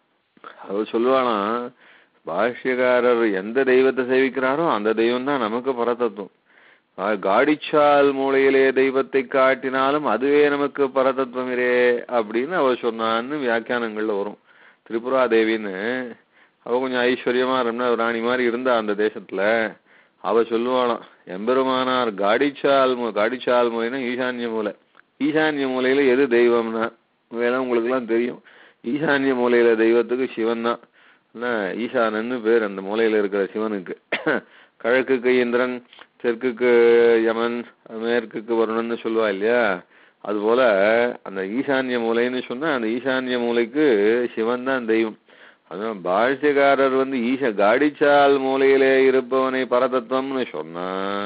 அவ சொல்லுவாளாம் பாஷ்யக்காரர் எந்த தெய்வத்தை சேவிக்கிறாரோ அந்த தெய்வம் தான் நமக்கு பரதத்துவம் ஆஹ் காடிச்சால் மூலையிலே தெய்வத்தை காட்டினாலும் அதுவே நமக்கு பரதத்துவமிரே அப்படின்னு அவ சொன்னான்னு வியாக்கியானங்கள்ல வரும் திரிபுரா தேவின்னு அவ கொஞ்சம் ஐஸ்வர்யமா இருந்தா ஒரு ராணி மாதிரி இருந்தா அந்த தேசத்துல அவ சொல்லுவாளாம் எம்பெருமானார் காடிச்சால் மூ காடிச்சால் மூலைனா ஈசான்ய மூலை ஈசான்ய மூலையில எது தெய்வம்னா வேணா உங்களுக்கு எல்லாம் தெரியும் ஈசான்ய மூலையில தெய்வத்துக்கு சிவன் தான் என்ன ஈசானன்னு பேர் அந்த மூலையில இருக்கிற சிவனுக்கு கிழக்குக்கு இந்திரன் தெற்குக்கு யமன் மேற்குக்கு வருணன்னு சொல்லுவா இல்லையா அதுபோல அந்த ஈசான்ய மூலைன்னு சொன்னா அந்த ஈசான்ய மூலைக்கு சிவன் தான் தெய்வம் அதான் பாஷ்யக்காரர் வந்து ஈச காடிச்சால் மூலையிலே இருப்பவனை பரதத்துவம்னு சொன்னா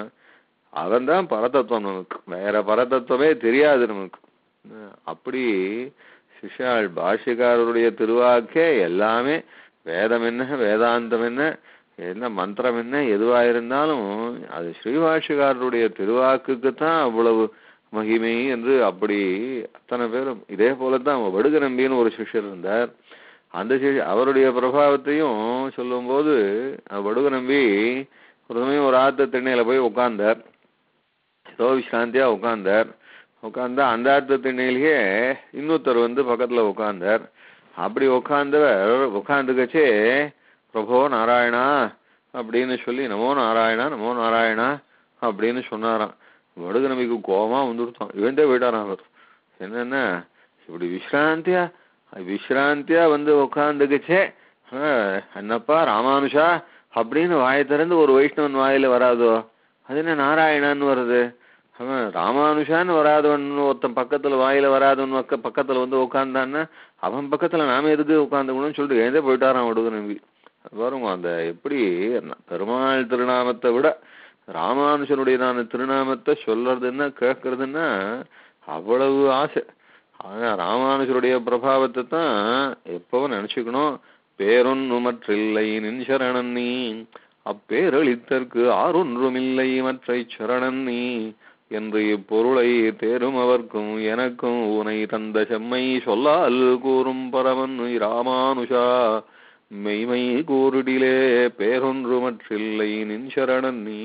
அவன் தான் பரதத்துவம் நமக்கு வேற பரதத்துவமே தெரியாது நமக்கு அஹ் அப்படி சிஷ்யாள் பாஷ்யக்காரருடைய திருவாக்கே எல்லாமே வேதம் என்ன வேதாந்தம் என்ன என்ன மந்திரம் என்ன எதுவா இருந்தாலும் அது ஸ்ரீபாஷ்யக்காரருடைய திருவாக்குக்கு தான் அவ்வளவு மகிமை என்று அப்படி அத்தனை பேரும் இதே போலதான் வடுக நம்பின்னு ஒரு சிஷ்யர் இருந்தார் அந்த சிஷ்ய அவருடைய பிரபாவத்தையும் சொல்லும்போது அஹ் வடுக நம்பி ஒரு சமயம் ஒரு ஆத்த திண்ணையில போய் உட்கார்ந்தார் ஏதோ விசிராந்தியா உட்கார்ந்தார் உட்கார்ந்தா அந்த ஆத்த திண்ணையிலேயே இன்னொருத்தர் வந்து பக்கத்துல உட்கார்ந்தார் அப்படி உட்கார்ந்தவர் உட்கார்ந்துக்கச்சே பிரபோ நாராயணா அப்படின்னு சொல்லி நமோ நாராயணா நமோ நாராயணா அப்படின்னு சொன்னாராம் வடுக நம்பிக்கு கோபமா வந்துருத்தான் இவன்டே போயிட்டாராம் அவர் என்னன்னா இப்படி விசிராந்தியா விசிராந்தியா வந்து உட்காந்துக்குச்சே என்னப்பா ராமானுஷா அப்படின்னு வாயை திறந்து ஒரு வைஷ்ணவன் வாயில வராதோ அது என்ன நாராயணான்னு வருது அவன் ராமானுஷான்னு வராதவன் ஒருத்தன் பக்கத்துல வாயில வராதவன் பக்க பக்கத்துல வந்து உட்கார்ந்தான்னா அவன் பக்கத்துல நாம எதுக்கு உட்காந்துக்கணும்னு சொல்லிட்டு எழுந்தே போயிட்டாரான் வடுக நம்பி பாருங்க அந்த எப்படி பெருமாள் திருநாமத்தை விட ராமானுஷனுடையதான திருநாமத்தை சொல்றதுன்னா கேட்கறதுன்னா அவ்வளவு ஆசை ஆனா ராமானுஜருடைய பிரபாவத்தை தான் எப்பவும் நினைச்சுக்கணும் பேரொன்னு மற்றில்லை நின் சரணன் நீ அப்பேரளித்தற்கு ஆறொன்றுமில்லை மற்றை சரணன் நீ என்று இப்பொருளை தேரும் அவர்க்கும் எனக்கும் உனை தந்த செம்மை சொல்லால் கூறும் பரமன் ராமானுஷா மெய்மை கூறுடிலே பேரொன்று மற்றில்லை நின் சரணன் நீ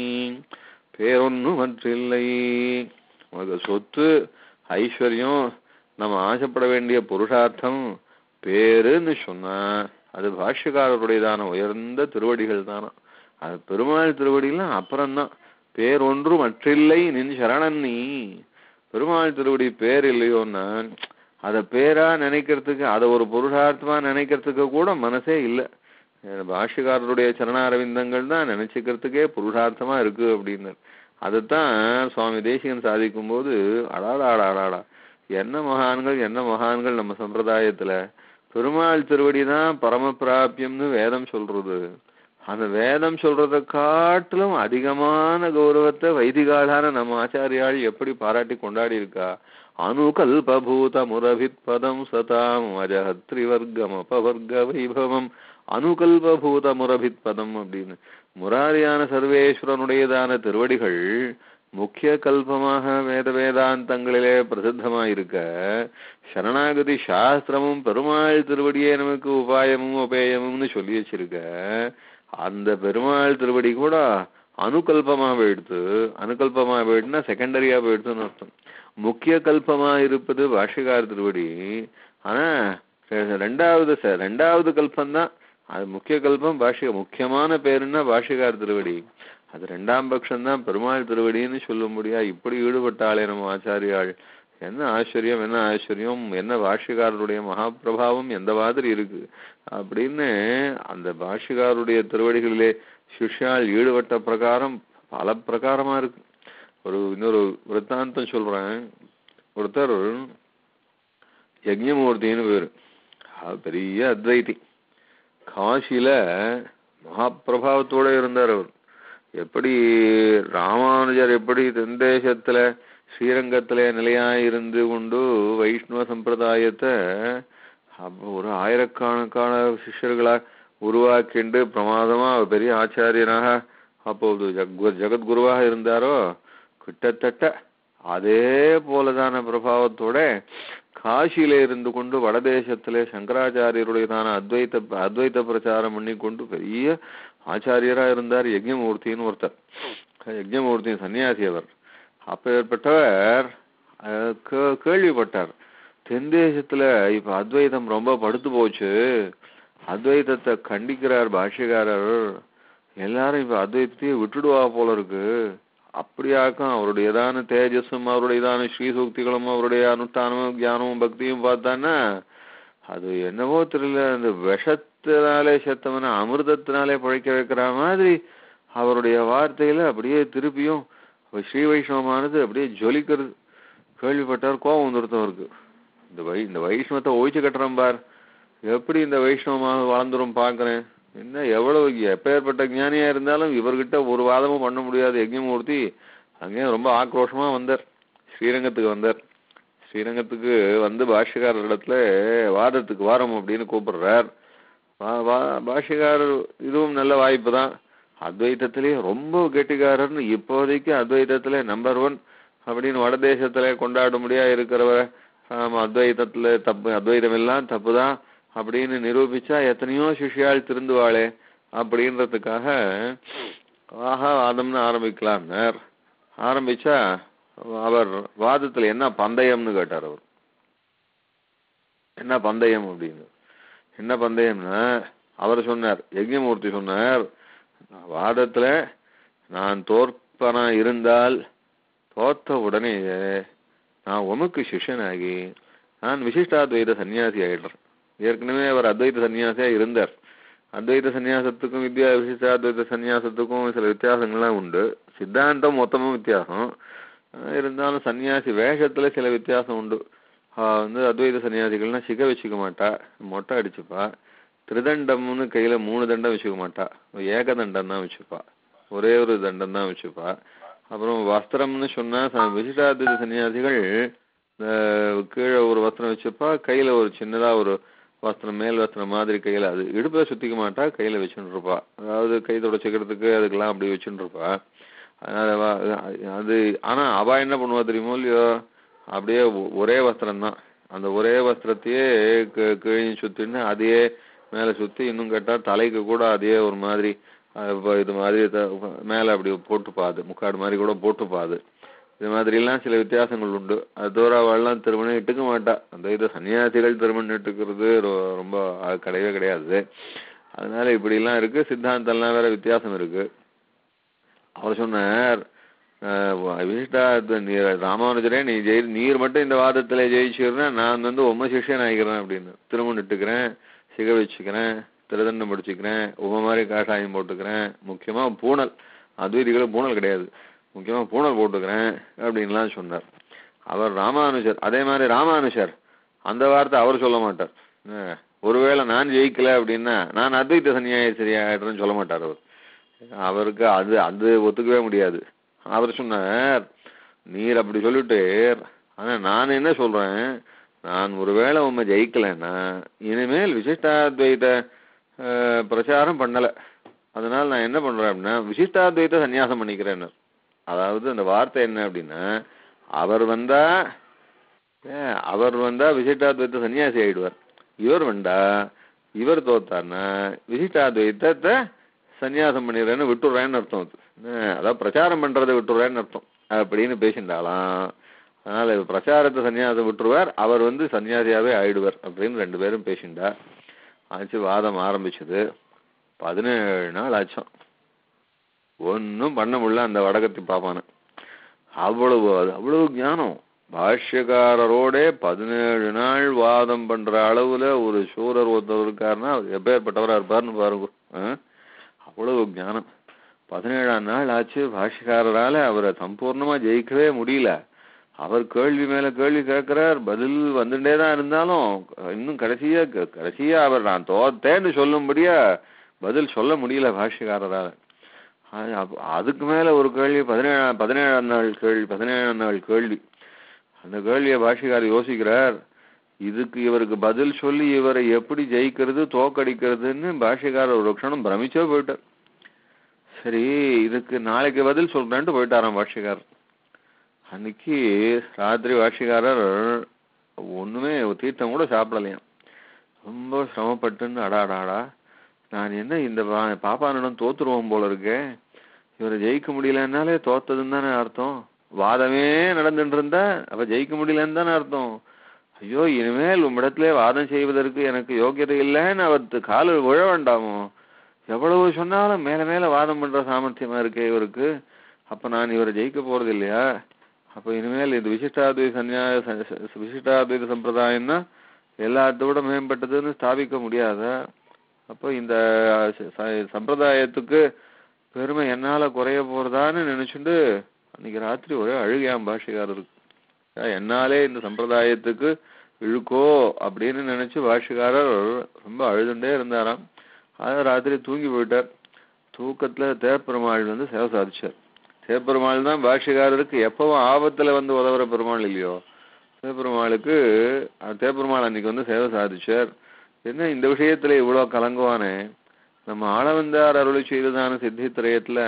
பேரொன்னு மற்றில்லை உனக்கு சொத்து ஐஸ்வர்யம் நம்ம ஆசைப்பட வேண்டிய புருஷார்த்தம் பேருன்னு சொன்னா அது பாஷ்யக்காரருடையதான உயர்ந்த திருவடிகள் தானா அது பெருமாள் திருவடிலாம் அப்புறம்தான் பேர் ஒன்று மற்றில்லை நின் சரணன் நீ பெருமாள் திருவடி பேர் இல்லையோன்னா அத பேரா நினைக்கிறதுக்கு அதை ஒரு புருஷார்த்தமா நினைக்கிறதுக்கு கூட மனசே இல்லை பாஷ்யக்காரருடைய சரணாரவிந்தங்கள் தான் நினைச்சுக்கிறதுக்கே புருஷார்த்தமா இருக்கு அப்படின்னு அதுதான் சுவாமி தேசிகன் சாதிக்கும் போது அடாடா அடாடா என்ன மகான்கள் என்ன மகான்கள் நம்ம சம்பிரதாயத்துல பெருமாள் திருவடி தான் பரம பிராபியம்னு வேதம் சொல்றது அந்த வேதம் சொல்றதை காட்டிலும் அதிகமான கௌரவத்தை வைதிகாலான நம்ம ஆச்சாரியாள் எப்படி பாராட்டி கொண்டாடி இருக்கா அனுகல்பூத முரபித் பதம் சதாம் அஜஹத்ரிவர்க்கம் அபவர்க்க வைபவம் அனுகல்பூத முரபித் பதம் அப்படின்னு முராரியான சர்வேஸ்வரனுடையதான திருவடிகள் முக்கிய கல்பமாக வேத வேதாந்தங்களிலே பிரசித்தமாயிருக்க சரணாகதி சாஸ்திரமும் பெருமாள் திருவடியே நமக்கு உபாயமும் உபேயமும்னு சொல்லி வச்சிருக்க அந்த பெருமாள் திருவடி கூட அனுகல்பமா போயிடுத்து அனுகல்பமா போயிடுனா செகண்டரியா போயிடுதுன்னு அர்த்தம் முக்கிய கல்பமா இருப்பது பாஷ்யகார திருவடி ஆனா ரெண்டாவது ரெண்டாவது கல்பம்தான் அது முக்கிய கல்பம் பாஷ்ய முக்கியமான பேருன்னா பாஷ்யகார திருவடி அது ரெண்டாம் பட்சம் தான் பெருமாள் திருவடின்னு சொல்ல முடியா இப்படி ஈடுபட்டாளே நம்ம ஆச்சாரியாள் என்ன ஆச்சரியம் என்ன ஆச்சரியம் என்ன பாஷ்யக்காரருடைய மகாபிரபாவம் எந்த மாதிரி இருக்கு அப்படின்னு அந்த பாஷ்யக்காரருடைய திருவடிகளிலே சிஷ்யால் ஈடுபட்ட பிரகாரம் பல பிரகாரமா இருக்கு ஒரு இன்னொரு விற்த்தாந்தம் சொல்றேன் ஒருத்தர் யஜ்ஞமூர்த்தின்னு பேரு பெரிய அத்வைதி காசியில மகாபிரபாவத்தோட இருந்தார் அவர் எப்படி ராமானுஜர் எப்படி தென்தேசத்துல ஸ்ரீரங்கத்திலே நிலையாயிருந்து கொண்டு வைஷ்ணவ சம்பிரதாயத்தை அப்போ ஒரு ஆயிரக்கணக்கான சிஷ்யர்களா உருவாக்கிண்டு பிரமாதமா பெரிய ஆச்சாரியனாக அப்போது ஜக் ஜெகத்குருவாக இருந்தாரோ கிட்டத்தட்ட அதே போலதான பிரபாவத்தோட காசியில இருந்து கொண்டு வடதேசத்திலே சங்கராச்சாரியருடையதான அத்வைத அத்வைத பிரச்சாரம் பண்ணி கொண்டு பெரிய ஆச்சாரியரா இருந்தார் யஜ்ஞமூர்த்தின்னு ஒருத்தர் யஜ்ஞமூர்த்தி சன்னியாசி அவர் அப்பேற்பட்டவர் அஹ், கே- கேள்விப்பட்டார் தென் தேசத்துல இப்ப அத்வைதம் ரொம்ப படுத்து போச்சு அத்வைதத்தை கண்டிக்கிறார் பாஷ்யக்காரர் எல்லாரும் இப்ப அத்வைதத்தையே விட்டுடுவா போல இருக்கு அப்படியாக்கும் அவருடையதான தேஜஸும் அவருடையதான ஸ்ரீசூக்திகளும் அவருடைய அனுஷ்டானமும் ஞானமும் பக்தியும் பார்த்தான்னா அது என்னவோ தெரியல அந்த விஷத்தினாலே செத்தவன அமிர்தத்தினாலே பழைக்க வைக்கிற மாதிரி அவருடைய வார்த்தையில அப்படியே திருப்பியும் ஸ்ரீ வைஷ்ணவமானது அப்படியே ஜொலிக்கிறது கேள்விப்பட்டார் கோபம் வந்துருத்தம் அவருக்கு இந்த வை இந்த வைஷ்ணவத்தை ஒழிச்சு கட்டுறேன் பார் எப்படி இந்த வைஷ்ணவமாக வளர்ந்துரும் பார்க்கறேன் என்ன எவ்வளவு எப்பேற்பட்ட ஞானியா இருந்தாலும் இவர்கிட்ட ஒரு வாதமும் பண்ண முடியாது யஜ்ஞமூர்த்தி அங்கே ரொம்ப ஆக்ரோஷமா வந்தார் ஸ்ரீரங்கத்துக்கு வந்தார் ஸ்ரீரங்கத்துக்கு வந்து பாஷ்யக்காரரிடத்துல வாதத்துக்கு வாரம் அப்படின்னு கூப்பிடுறார் வா- வா- பாஷ்யக்காரர் இதுவும் நல்ல வாய்ப்பு தான் அத்வைதத்திலேயே ரொம்ப கெட்டிக்காரர்னு இப்போதைக்கு அத்வைதத்திலே நம்பர் ஒன் அப்படின்னு வடதேசத்துல கொண்டாடும்படியா இருக்கிறவரை ஆமா அத்வைதத்துல தப்பு அத்வைதம் எல்லாம் தப்புதான் அப்படின்னு நிரூபிச்சா எத்தனையோ சிஷ்யாள் திருந்துவாளே அப்படின்றதுக்காக ஆஹா வாதம்னு ஆரம்பிக்கலாம்னார் ஆரம்பிச்சா அவர் வாதத்துல என்ன பந்தயம்னு கேட்டார் அவர் என்ன பந்தயம் அப்படின்னு என்ன பந்தயம்னா அவர் சொன்னார் யஜ்ஞமூர்த்தி சொன்னார் வாதத்துல நான் தோற்பனா இருந்தால் தோத்த உடனே நான் உமக்கு சிஷ்யனாகி நான் விசிஷ்டாத்வைத சன்னியாசி ஆயிடுறேன் ஏற்கனவே அவர் அத்வைத சன்னியாசியா இருந்தார் அத்வைத சன்னியாசத்துக்கும் வித்யா விசிஷ்டாத்வைத சன்னியாசத்துக்கும் சில வித்தியாசங்கள்லாம் உண்டு சித்தாந்தம் மொத்தமும் வித்தியாசம் ஆஹ் இருந்தாலும் சன்னியாசி வேஷத்துல சில வித்தியாசம் உண்டு ஆஹ் வந்து அத்வைத சன்னியாசிகள்னா சிக வச்சுக்க மாட்டா மொட்டை அடிச்சுப்பா திருதண்டம்னு கையில மூணு தண்டம் வச்சுக்க மாட்டா ஏகதண்டம் தான் வச்சுப்பா ஒரே ஒரு தண்டம் தான் வச்சுப்பா அப்புறம் வஸ்திரம்னு சொன்னா ச- விசிஷ்டாத்வைத சன்னியாசிகள் ஆஹ் கீழே ஒரு வஸ்திரம் வச்சுப்பா கையில ஒரு சின்னதா ஒரு வஸ்திரம் மேல் வஸ்திரம் மாதிரி கையில அது இடுப்புல சுத்திக்க மாட்டா கையில வச்சுட்டு இருப்பா அதாவது கை தொடச்சிக்கிறதுக்கு அதுக்கெல்லாம் அப்படி வச்சுட்டு இருப்பா அதனால வ- அது ஆனா அவ என்ன பண்ணுவா தெரியுமோ இல்லையோ அப்படியே ஒ- ஒரே வஸ்திரம் தான் அந்த ஒரே வஸ்திரத்தையே கி- கிழிஞ்சு சுத்தின்னு அதையே மேல சுத்தி இன்னும் கேட்டா தலைக்கு கூட அதே ஒரு மாதிரி அஹ், இப்ப இது மாதிரி த- மேல அப்படி போட்டுப்பா அது முக்காடு மாதிரி கூட போட்டுப்பா அது இது மாதிரி எல்லாம் சில வித்தியாசங்கள் உண்டு அது தவிர அவள்லாம் திருமணம் இட்டுக்க மாட்டா அந்த இது சன்னியாசிகள் திருமணம் இட்டுக்கிறது ரொ- ரொம்ப அது கிடையவே கிடையாது அதனால இப்படி எல்லாம் இருக்கு சித்தாந்தம்லாம் வேற வித்தியாசம் இருக்கு அவர் சொன்னார் அஹ், விசிஷ்டா நீர் ராமானுஜரே நீ ஜெயி நீர் மட்டும் இந்த வாதத்துல ஜெயிச்சிருந்தா நான் வந்து உம்ம சிஷ்யன் ஆகிக்கிறேன் அப்படின்னு திருமணம் இட்டுக்கிறேன் சிக வச்சுக்கிறேன் திருதண்டம் படிச்சுக்கிறேன் உம மாதிரி காஷாயம் போட்டுக்கிறேன் முக்கியமா பூணல் அத்வைதிகளுக்கு பூணல் கிடையாது முக்கியமா பூணல் போட்டுக்கிறேன் அப்படின்லாம் சொன்னார் அவர் ராமானுஜர் அதே மாதிரி ராமானுஜர் அந்த வார்த்தை அவர் சொல்ல மாட்டார் அஹ், ஒருவேளை நான் ஜெயிக்கல அப்படின்னா நான் அத்வைத சன்னியாசி ஆயிடுறேன்னு சொல்ல மாட்டார் அவர் அவருக்கு அது அது ஒத்துக்கவே முடியாது அவர் சொன்னார் நீர் அப்படி சொல்லிட்டு ஆனா நான் என்ன சொல்றேன் நான் ஒருவேளை உண்மை ஜெயிக்கலைன்னா இனிமேல் விசிஷ்டாத்வைத அஹ், பிரச்சாரம் பண்ணல அதனால நான் என்ன பண்றேன் அப்படின்னா விசிஷ்டாத்வைத சன்னியாசம் பண்ணிக்கிறேன்னு அதாவது அந்த வார்த்தை என்ன அப்படின்னா அவர் வந்தா ஏன், அவர் வந்தா விசிஷ்டாத்வைத்த சன்னியாசி ஆயிடுவார் இவர் வந்தா இவர் தோத்தார்னா விசிஷ்டாத்வைத்தத்தை சன்னியாசம் பண்ணிடுறேன்னு விட்டுடுறேன்னு அர்த்தம் அது என்ன, அதாவது பிரச்சாரம் பண்றதை விட்டுடுறேன்னு அர்த்தம் அப்படின்னு பேசிண்டாலாம் அதனால இவர் பிரச்சாரத்தை சன்னியாசம் விட்டுருவார் அவர் வந்து சன்னியாசியாவே ஆயிடுவார் அப்படின்னு ரெண்டு பேரும் பேசிண்டா ஆச்சு வாதம் ஆரம்பிச்சது பதினேழு நாள் ஆச்சாம் ஒன்னும் பண்ண முடியல அந்த வடகத்தி பாப்பான அவ்வளவு அது அவ்வளவு ஞானம் பாஷ்யக்காரரோட பதினேழு நாள் வாதம் பண்ற அளவுல ஒரு சூரர் ஒருத்தர் இருக்காருன்னா அவர் எப்பேற்பட்டவரா இருப்பாருன்னு பாருங்க ஆ? அவ்வளவு ஞானம் பதினேழாம் நாள் ஆச்சு பாஷ்யக்காரரால அவரை சம்பூர்ணமா ஜெயிக்கவே முடியல அவர் கேள்வி மேல கேள்வி கேட்கிறார் பதில் வந்துட்டே தான் இருந்தாலும் இன்னும் கடைசியா கடைசியா அவர் நான் தோத்தேன்னு சொல்லும்படியா பதில் சொல்ல முடியல பாஷ்யக்காரரால அது அப்ப- அதுக்கு மேல ஒரு கேள்வி பதினேழாம் பதினேழாம் நாள் கேள்வி பதினேழாம் நாள் கேள்வி அந்த கேள்வியை பாஷிகாரர் யோசிக்கிறார் இதுக்கு இவருக்கு பதில் சொல்லி இவரை எப்படி ஜெயிக்கிறது தோக்கடிக்கிறதுன்னு பாஷிகாரர் ஒரு க்ஷணம் பிரமிச்சே போயிட்டார் சரி இதுக்கு நாளைக்கு பதில் சொல்றேன்ட்டு போயிட்டாராம் பாஷிகார் அன்னைக்கு ராத்திரி வாஷிகாரர் ஒண்ணுமே தீர்த்தம் கூட சாப்பிடலையாம் ரொம்ப சிரமப்பட்டுன்னு அடாடாடா நான் என்ன இந்த பா- பாப்பானிடம் தோத்துருவோம் போல இருக்கே இவரை ஜெயிக்க முடியலன்னாலே தோத்ததுன்னு தானே அர்த்தம் வாதமே நடந்துட்டு இருந்தா அப்ப ஜெயிக்க முடியலன்னு தானே அர்த்தம் ஐயோ இனிமேல் உம்மிடத்திலே வாதம் செய்வதற்கு எனக்கு யோக்கியதை இல்லைன்னு அவர் காலில் விழ வேண்டாமோ எவ்வளவு சொன்னாலும் மேல மேல வாதம் பண்ற சாமர்த்தியமா இருக்கே இவருக்கு அப்ப நான் இவரை ஜெயிக்க போறது இல்லையா அப்ப இனிமேல் இது விசிஷ்டாத்வைத சன்னியாய ச- ச- விசிஷ்டாத்வைத சம்பிரதாயம்னா எல்லாத்தோட மேம்பட்டதுன்னு ஸ்தாபிக்க முடியாத அப்போ இந்த ச- ச- சம்பிரதாயத்துக்கு பெருமை என்னால குறைய போறதான்னு நினைச்சுண்டு அன்னைக்கு ராத்திரி ஒரே அழுகையாம் பாஷிகாரருக்கு அஹ் என்னாலே இந்த சம்பிரதாயத்துக்கு இழுக்கோ அப்படின்னு நினைச்சு பாஷிகாரர் ரொம்ப அழுதுண்டே இருந்தாராம் அது ராத்திரி தூங்கி போயிட்டார் தூக்கத்துல தேப்பெருமாள் வந்து சேவை சாதிச்சார் தேப்பெருமாள் தான் பாஷிகாரருக்கு எப்பவும் ஆபத்துல வந்து உதவுற பெருமாள் இல்லையோ தேப்பெருமாளுக்கு அஹ் தேப்பெருமாள் அன்னைக்கு வந்து சேவை சாதிச்சார் என்ன இந்த விஷயத்துல இவ்வளவு கலங்குவானே நம்ம ஆளவந்தார் அருளி செய்ததான சித்தி திரயத்துல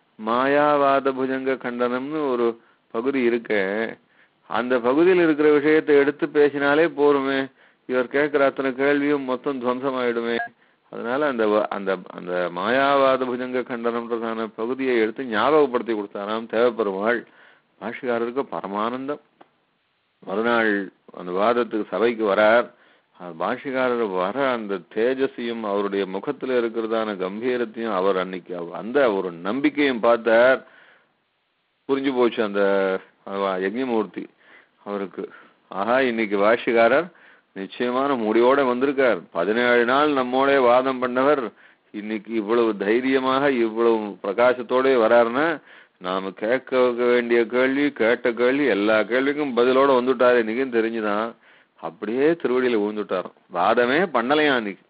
மாயாவாத புஜங்க கண்டனம்னு ஒரு பகுதி இருக்க அந்த பகுதியில் இருக்கிற விஷயத்தை எடுத்து பேசினாலே போருமே இவர் கேட்கிற அத்தனை கேள்வியும் மொத்தம் துவம்சமாயிடுமே அதனால அந்த வ- அந்த அந்த மாயாவாத புஜங்க கண்டனம்ன்றதான பகுதியை எடுத்து ஞாபகப்படுத்தி கொடுத்தாராம் தேவப்பெருமாள் பாஷிகாரருக்கு பரமானந்தம் மறுநாள் அந்த வாதத்துக்கு சபைக்கு வரார் அந்த பாஷிகாரர் வர அந்த தேஜஸையும் அவருடைய முகத்துல இருக்கிறதான கம்பீரத்தையும் அவர் அன்னைக்கு அவ- அந்த ஒரு நம்பிக்கையும் பார்த்தார் புரிஞ்சு போச்சு அந்த அவ- யக்ஞமூர்த்தி அவருக்கு ஆஹா இன்னைக்கு பாஷிகாரர் நிச்சயமான முடிவோட வந்திருக்கார் பதினேழு நாள் நம்மோட வாதம் பண்ணவர் இன்னைக்கு இவ்வளவு தைரியமாக இவ்வளவு பிரகாசத்தோட வராருன்னா நாம கேட்க வேண்டிய கேள்வி கேட்ட கேள்வி எல்லா கேள்விக்கும் பதிலோட வந்துட்டாரு இன்னைக்கும் தெரிஞ்சுதான் அப்படியே திருவடியில விழுந்துட்டாராம் வாதமே பண்ணலையா அன்னைக்கு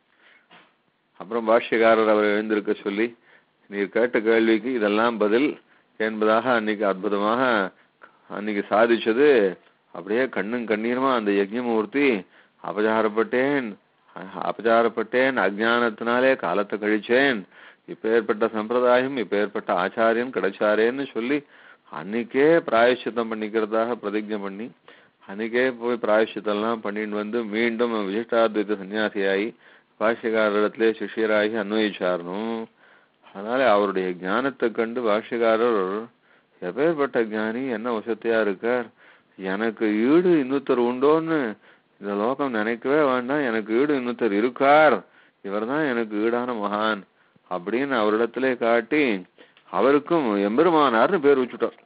அப்புறம் பாஷ்யக்காரர் அவர் எழுந்திருக்க சொல்லி நீர் கேட்ட கேள்விக்கு இதெல்லாம் பதில் என்பதாக அன்னைக்கு அற்புதமாக அன்னைக்கு சாதிச்சது அப்படியே கண்ணும் கண்ணீருமா அந்த யஜ்ஞமூர்த்தி அபச்சாரப்பட்டேன் அ- அபச்சாரப்பட்டேன் அஜ்ஞானத்தினாலே காலத்தை கழிச்சேன் இப்பேற்பட்ட சம்பிரதாயம் இப்பேற்பட்ட ஆச்சாரியன் கிடைச்சாரேன்னு சொல்லி அன்னைக்கே பிராயச்சித்தம் பண்ணிக்கிறதாக பிரதிஜை பண்ணி அன்னைக்கே போய் பிராயச்சித்தம்லாம் பண்ணிட்டு வந்து மீண்டும் விசிஷ்டாத்வைத சன்னியாசியாகி பாஷ்யக்காரரிடத்திலே சிஷ்யராகி அன்வயிச்சாரணும் அதனால அவருடைய ஞானத்தை கண்டு பாஷ்யக்காரர் எப்பேற்பட்ட ஞானி என்ன வசதியா இருக்கார் எனக்கு ஈடு இன்னொருத்தர் உண்டோன்னு இந்த லோகம் நினைக்கவே வேண்டாம் எனக்கு ஈடு இன்னொருத்தர் இருக்கார் இவர்தான் எனக்கு ஈடான மகான் அப்படின்னு அவரிடத்திலே காட்டி அவருக்கும் எம்பெருமானார்னு பேர் வச்சுட்டார்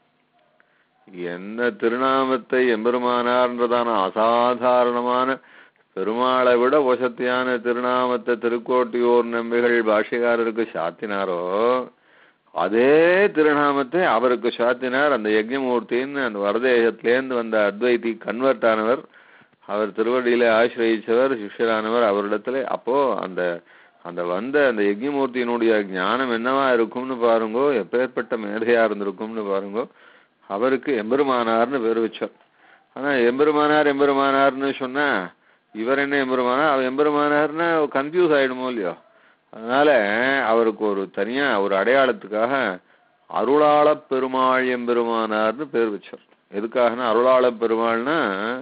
என்ன திருநாமத்தை எம்பெருமானார்ன்றதான அசாதாரணமான பெருமாளை விட வசத்தியான திருநாமத்தை திருக்கோட்டியூர் நம்பிகள் பாஷ்யக்காரருக்கு சாத்தினாரோ அதே திருநாமத்தை அவருக்கு சாத்தினார் அந்த யஜ்ஞமூர்த்தின்னு அந்த வரதேசத்திலேருந்து வந்த அத்வைதி கன்வெர்ட் ஆனவர் அவர் திருவடியில ஆசிரயிச்சவர் சிஷ்யரானவர் அவரிடத்துல அப்போ அந்த அந்த வந்த அந்த யஜ்ஞமூர்த்தியினுடைய ஞானம் என்னவா இருக்கும்னு பாருங்கோ எப்பேற்பட்ட மேதையா இருந்திருக்கும்னு பாருங்கோ அவருக்கு எம்பெருமானார்னு பேர் வச்சார் ஆனா எம்பெருமானார் எம்பெருமானார்னு சொன்னா இவர் என்ன எம்பெருமானார் அவர் எம்பெருமானார்னா கன்ஃபியூஸ் ஆயிடுமோ இல்லையோ அதனால அவருக்கு ஒரு தனியா ஒரு அடையாளத்துக்காக அருளாள பெருமாள் எம்பெருமானார்னு பேர் வச்சார் எதுக்காகனா அருளாள பெருமாள்னா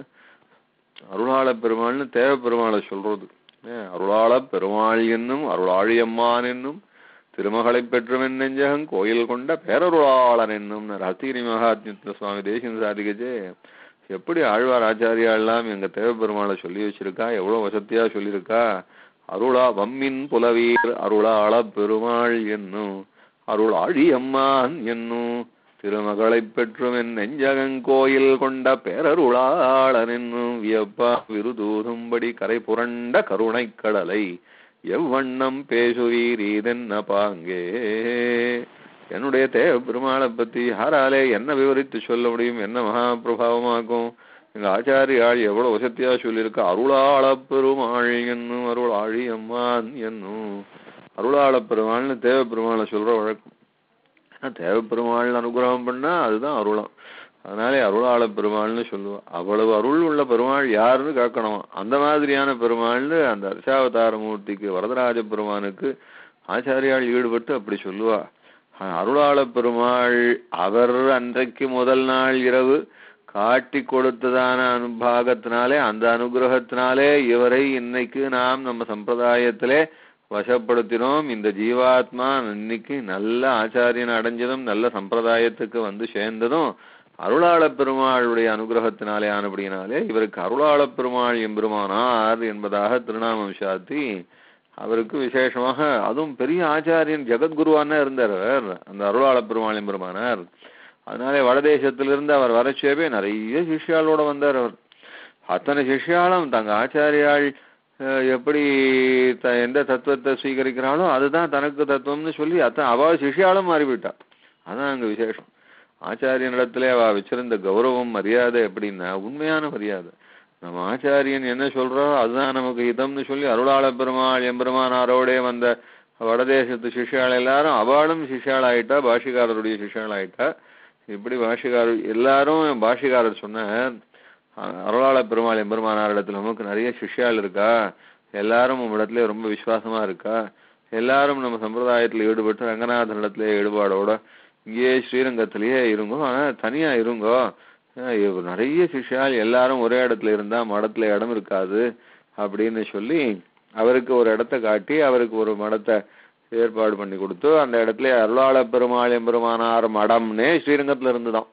அருளாள பெருமாள்னு தேவ பெருமாளை சொல்றது ஏன், அருளாள பெருமாள் என்னும் அருளாழியம்மான் என்னும் திருமகளை பெற்றுமென் நெஞ்சகம் கோயில் கொண்ட பேரருளாளன் என்னும் ரத்திகிரி மகாத்மித்ர சுவாமி தேசியம் சாதிக்கச்சே எப்படி ஆழ்வார் ஆச்சாரியாலாம் எங்க தேவ பெருமாளை சொல்லி வச்சிருக்கா எவ்வளவு வசதியா சொல்லியிருக்கா அருளா வம்மின் புலவீர் அருளாள பெருமாள் என்னும் அருள் ஆழியம்மான் என்னும் திருமகளைப் பெற்றும் என் நெஞ்சகங்கோயில் கொண்ட பேரருளாளன் என்னும் வியப்பா விருதூதும்படி கரை புரண்ட கருணைக் கடலை எவ்வண்ணம் பேசுவீர் இதென்ன பாங்கே என்னுடைய தேவ பெருமாளை பத்தி யாராலே என்ன விவரித்து சொல்ல முடியும் என்ன மகா பிரபாவமாக்கும் எங்க ஆச்சாரியாள் எவ்வளவு வசத்தியா சொல்லியிருக்க அருளாள பெருமாள் என்னும் அருள் ஆழி அம்மான் என்னும் அருளாள பெருமாள்னு தேவ பெருமாளை சொல்ற வழக்கம் ஆனா தேவ பெருமாள் அனுகிரகம் பண்ணா அதுதான் அருளம் அதனாலே அருளாள பெருமாள்னு சொல்லுவா அவ்வளவு அருள் உள்ள பெருமாள் யாருன்னு கேட்கணும் அந்த மாதிரியான பெருமாள்னு அந்த அர்ச்சாவதார மூர்த்திக்கு வரதராஜ பெருமானுக்கு ஆச்சாரியால் ஈடுபட்டு அப்படி சொல்லுவா அருளாள பெருமாள் அவர் அன்றைக்கு முதல் நாள் இரவு காட்டி கொடுத்ததான அனுபாகத்தினாலே அந்த அனுகிரகத்தினாலே இவரை இன்னைக்கு நாம் நம்ம சம்பிரதாயத்திலே வசப்படுத்தினோம் இந்த ஜீவாத்மா இன்னைக்கு நல்ல ஆச்சாரியன் அடைஞ்சதும் நல்ல சம்பிரதாயத்துக்கு வந்து சேர்ந்ததும் அருளாள பெருமாளுடைய அனுகிரகத்தினாலே ஆனபடியினாலே இவருக்கு அருளாள பெருமாள் எம்பெருமானார் என்பதாக திருநாமம் சாத்தி அவருக்கு விசேஷமாக அதுவும் பெரிய ஆச்சாரியன் ஜெகத்குருவானா இருந்தார் அவர் அந்த அருளாள பெருமாள் எம்பெருமானார் அதனாலே வடதேசத்திலிருந்து அவர் வரச்சேவே நிறைய சிஷ்யாளோட வந்தார் அவர் அத்தனை சிஷ்யாலும் தங்க ஆச்சாரியாள் அஹ், எப்படி த- எந்த தத்துவத்தை ஸ்வீகரிக்கிறாளோ அதுதான் தனக்கு தத்துவம்னு சொல்லி அத்தனை அவ சிஷ்யாலும் மாறிவிட்டா அதான் அங்க விசேஷம் ஆச்சாரியனிடத்திலே அவ வச்சிருந்த கௌரவம் மரியாதை எப்படின்னா உண்மையான மரியாதை நம்ம ஆச்சாரியன் என்ன சொல்றோ அதுதான் நமக்கு இதம்னு சொல்லி அருளாள பெருமாள் எம்பெருமானாரோடே வந்த வடதேசத்து சிஷ்யாள் எல்லாரும் அவளும் சிஷ்யாள் ஆயிட்டா பாஷிகாரருடைய சிஷ்யாள் ஆயிட்டா இப்படி பாஷிகாரர் எல்லாரும் பாஷிகாரர் சொன்னார் அ- அருளாள பெருமாள் எம்பெருமானாரிடத்துல நமக்கு நிறைய சிஷ்யாள் இருக்கா எல்லாரும் உம்மிடத்துல ரொம்ப விசுவாசமா இருக்கா எல்லாரும் நம்ம சம்பிரதாயத்துல ஈடுபட்டு ரங்கநாதன் இடத்துல ஈடுபாடோட இங்கேயே ஸ்ரீரங்கத்திலேயே இருங்கோ ஆனா தனியா இருங்கோ அஹ் இவ- நிறைய சிஷ்யாள் எல்லாரும் ஒரே இடத்துல இருந்தா மடத்துல இடம் இருக்காது அப்படின்னு சொல்லி அவருக்கு ஒரு இடத்த காட்டி அவருக்கு ஒரு மடத்தை ஏற்பாடு பண்ணி கொடுத்து அந்த இடத்துல அருளாள பெருமாள் எம்பெருமானார் மடம்னே ஸ்ரீரங்கத்துல இருந்துதான்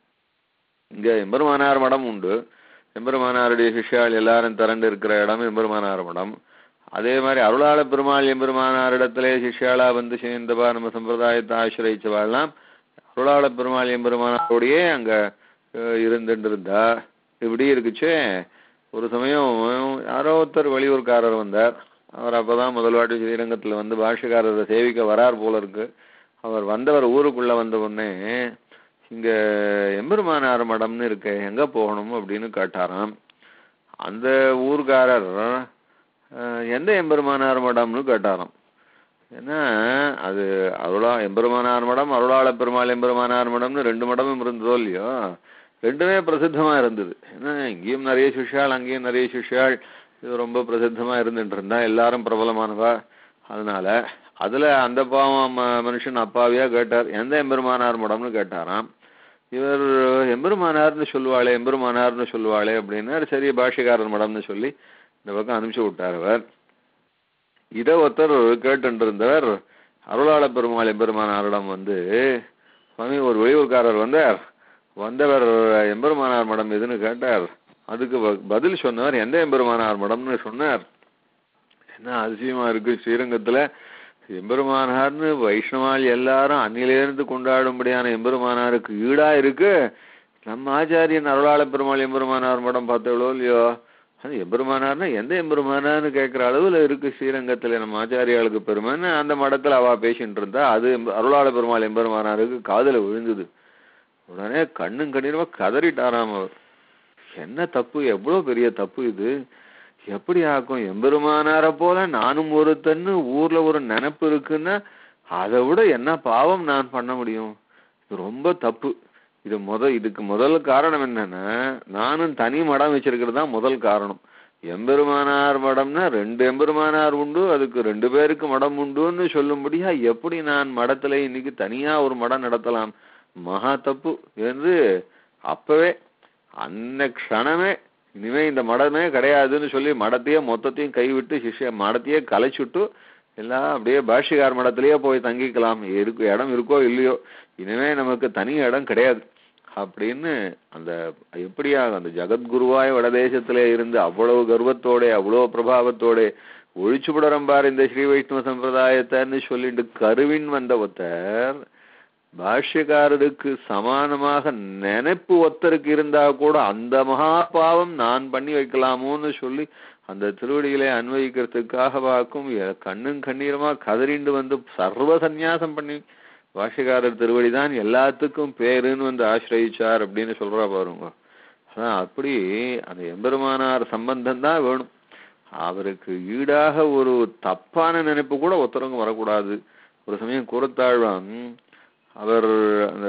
இங்க எம்பெருமானார் மடம் உண்டு எம்பெருமானாருடைய சிஷ்யாள் எல்லாரும் திரண்டு இருக்கிற இடம் எம்பெருமானார் மடம் அதே மாதிரி அருளாள பெருமாள் எம்பெருமானாரிடத்திலே சிஷ்யாளா வந்து சேர்ந்தவா நம்ம சம்பிரதாயத்தை ஆசிரியச்சவாள்லாம் அருளாள பெருமாள் எம்பெருமானாரோடையே அங்க அஹ், இருந்துட்டு இருந்தா இப்படி இருக்குச்சே ஒரு சமயம் யாரோ ஒருத்தர் வெளியூர்காரர் வந்தார் அவர் அப்பதான் முதல் வாட்டி ஸ்ரீரங்கத்துல வந்து பாஷக்காரரை சேவிக்க வரார் போல இருக்கு அவர் வந்தவர் ஊருக்குள்ள வந்த உடனே இங்க எம்பெருமானார் மடம்னு இருக்கு எங்க போகணும் அப்படின்னு கேட்டாராம் அந்த ஊர்காரர் அஹ், எந்த எம்பெருமானார் மடம்னு கேட்டாராம் ஏன்னா அது அருளா எம்பெருமானார் மடம் அருளாள பெருமாள் எம்பெருமானார் மடம்னு ரெண்டு மடமும் இருந்ததோ இல்லையோ ரெண்டுமே பிரசித்தமா இருந்தது ஏன்னா இங்கேயும் நிறைய சிஷ்யாள் அங்கேயும் நிறைய சிஷ்யாள் இது ரொம்ப பிரசித்தமா இருந்துட்டு இருந்தா எல்லாரும் பிரபலமானவா அதனால அதுல அந்த பாவம் ம- மனுஷன் அப்பாவியா கேட்டார் எந்த எம்பெருமானார் மடம்னு கேட்டாராம் இவர் எம்பெருமானார்னு சொல்லுவாளே எம்பெருமானார்னு சொல்லுவாளே அப்படின்னாரு சரி பாஷிகாரர் மடம்னு சொல்லி இந்த பக்கம் அனுப்பிச்சு விட்டார் அவர் இதை ஒருத்தர் கேட்டு இருந்தவர் அருளாள பெருமாள் எம்பெருமானாரிடம் வந்து சுவாமி ஒரு வெளியூர்காரர் வந்தார் வந்தவர் எம்பெருமானார் மடம் எதுன்னு கேட்டார் அதுக்கு ப- பதில் சொன்னவர் எந்த எம்பெருமானார் மடம்னு சொன்னார் என்ன அதிசயமா இருக்கு ஸ்ரீரங்கத்துல எம்பெருமானார்னு வைஷ்ணவாள் எல்லாரும் அன்னிலிருந்து கொண்டாடும்படியான எம்பெருமானாருக்கு ஈடா இருக்கு நம்ம ஆச்சாரியன் அருளாள பெருமாள் எம்பெருமானார் மடம் பார்த்தவளோ இல்லையோ அது எம்பெருமானார்னா எந்த எம்பெருமானார்னு கேட்கிற அளவுல இருக்கு ஸ்ரீரங்கத்துல நம்ம ஆச்சாரியாளுக்கு பெருமைன்னு அந்த மடத்துல அவ பேசிட்டு இருந்தா அது எம்ப- அருளாள பெருமாள் எம்பெருமானாருக்கு காதுல விழுந்தது உடனே கண்ணும் கண்ணீருமா கதறிட்டாராம் அவர் என்ன தப்பு எவ்வளவு பெரிய தப்பு இது எப்படி ஆக்கும் எம்பெருமானார போல நானும் ஒருத்தன்னு ஊர்ல ஒரு நினைப்பு இருக்குன்னா அதை விட என்ன பாவம் நான் பண்ண முடியும் இது ரொம்ப தப்பு இது முத இதுக்கு முதல் காரணம் என்னன்னா நானும் தனி மடம் வச்சிருக்கிறது தான் முதல் காரணம் எம்பெருமானார் மடம்னா ரெண்டு எம்பெருமானார் உண்டு அதுக்கு ரெண்டு பேருக்கு மடம் உண்டுன்னு சொல்லும்படியா எப்படி நான் மடத்துல இன்னைக்கு தனியா ஒரு மடம் நடத்தலாம் மகா தப்பு என்று அப்பவே அந்த க்ஷணமே இனிமே இந்த மடமே கிடையாதுன்னு சொல்லி மடத்தையே மொத்தத்தையும் கைவிட்டு சிஷ்ய மடத்தையே கலைச்சுட்டு எல்லாம் அப்படியே பாஷிகார் மடத்திலேயே போய் தங்கிக்கலாம் இருக்கு இடம் இருக்கோ இல்லையோ இனிமே நமக்கு தனி இடம் கிடையாது அப்படின்னு அந்த எப்படியாக அந்த ஜெகத்குருவாய் வடதேசத்திலே இருந்து அவ்வளவு கர்வத்தோட அவ்வளவு பிரபாவத்தோட ஒழிச்சு விடறம்பார் இந்த ஸ்ரீ வைஷ்ணவ சம்பிரதாயத்தைன்னு சொல்லிட்டு கருவின் வந்த ஒருத்தர் பாஷ்யக்காரருக்கு சமானமாக நினைப்பு ஒத்தருக்கு இருந்தா கூட அந்த மகா பாவம் நான் பண்ணி வைக்கலாமோன்னு சொல்லி அந்த திருவடிகளை அன்வயிக்கிறதுக்காக வாக்கும் எ- கண்ணும் கண்ணீருமா கதறிண்டு வந்து சர்வ சந்நியாசம் பண்ணி பாஷ்யக்காரர் திருவடி தான் எல்லாத்துக்கும் பேருன்னு வந்து ஆசிரயிச்சார் அப்படின்னு சொல்றா பாருங்க அதான் அப்படி அந்த எம்பெருமானார் சம்பந்தம் தான் வேணும் அவருக்கு ஈடாக ஒரு தப்பான நினைப்பு கூட ஒருத்தரங்க வரக்கூடாது ஒரு சமயம் கூறத்தாழ்வான் அவர் அந்த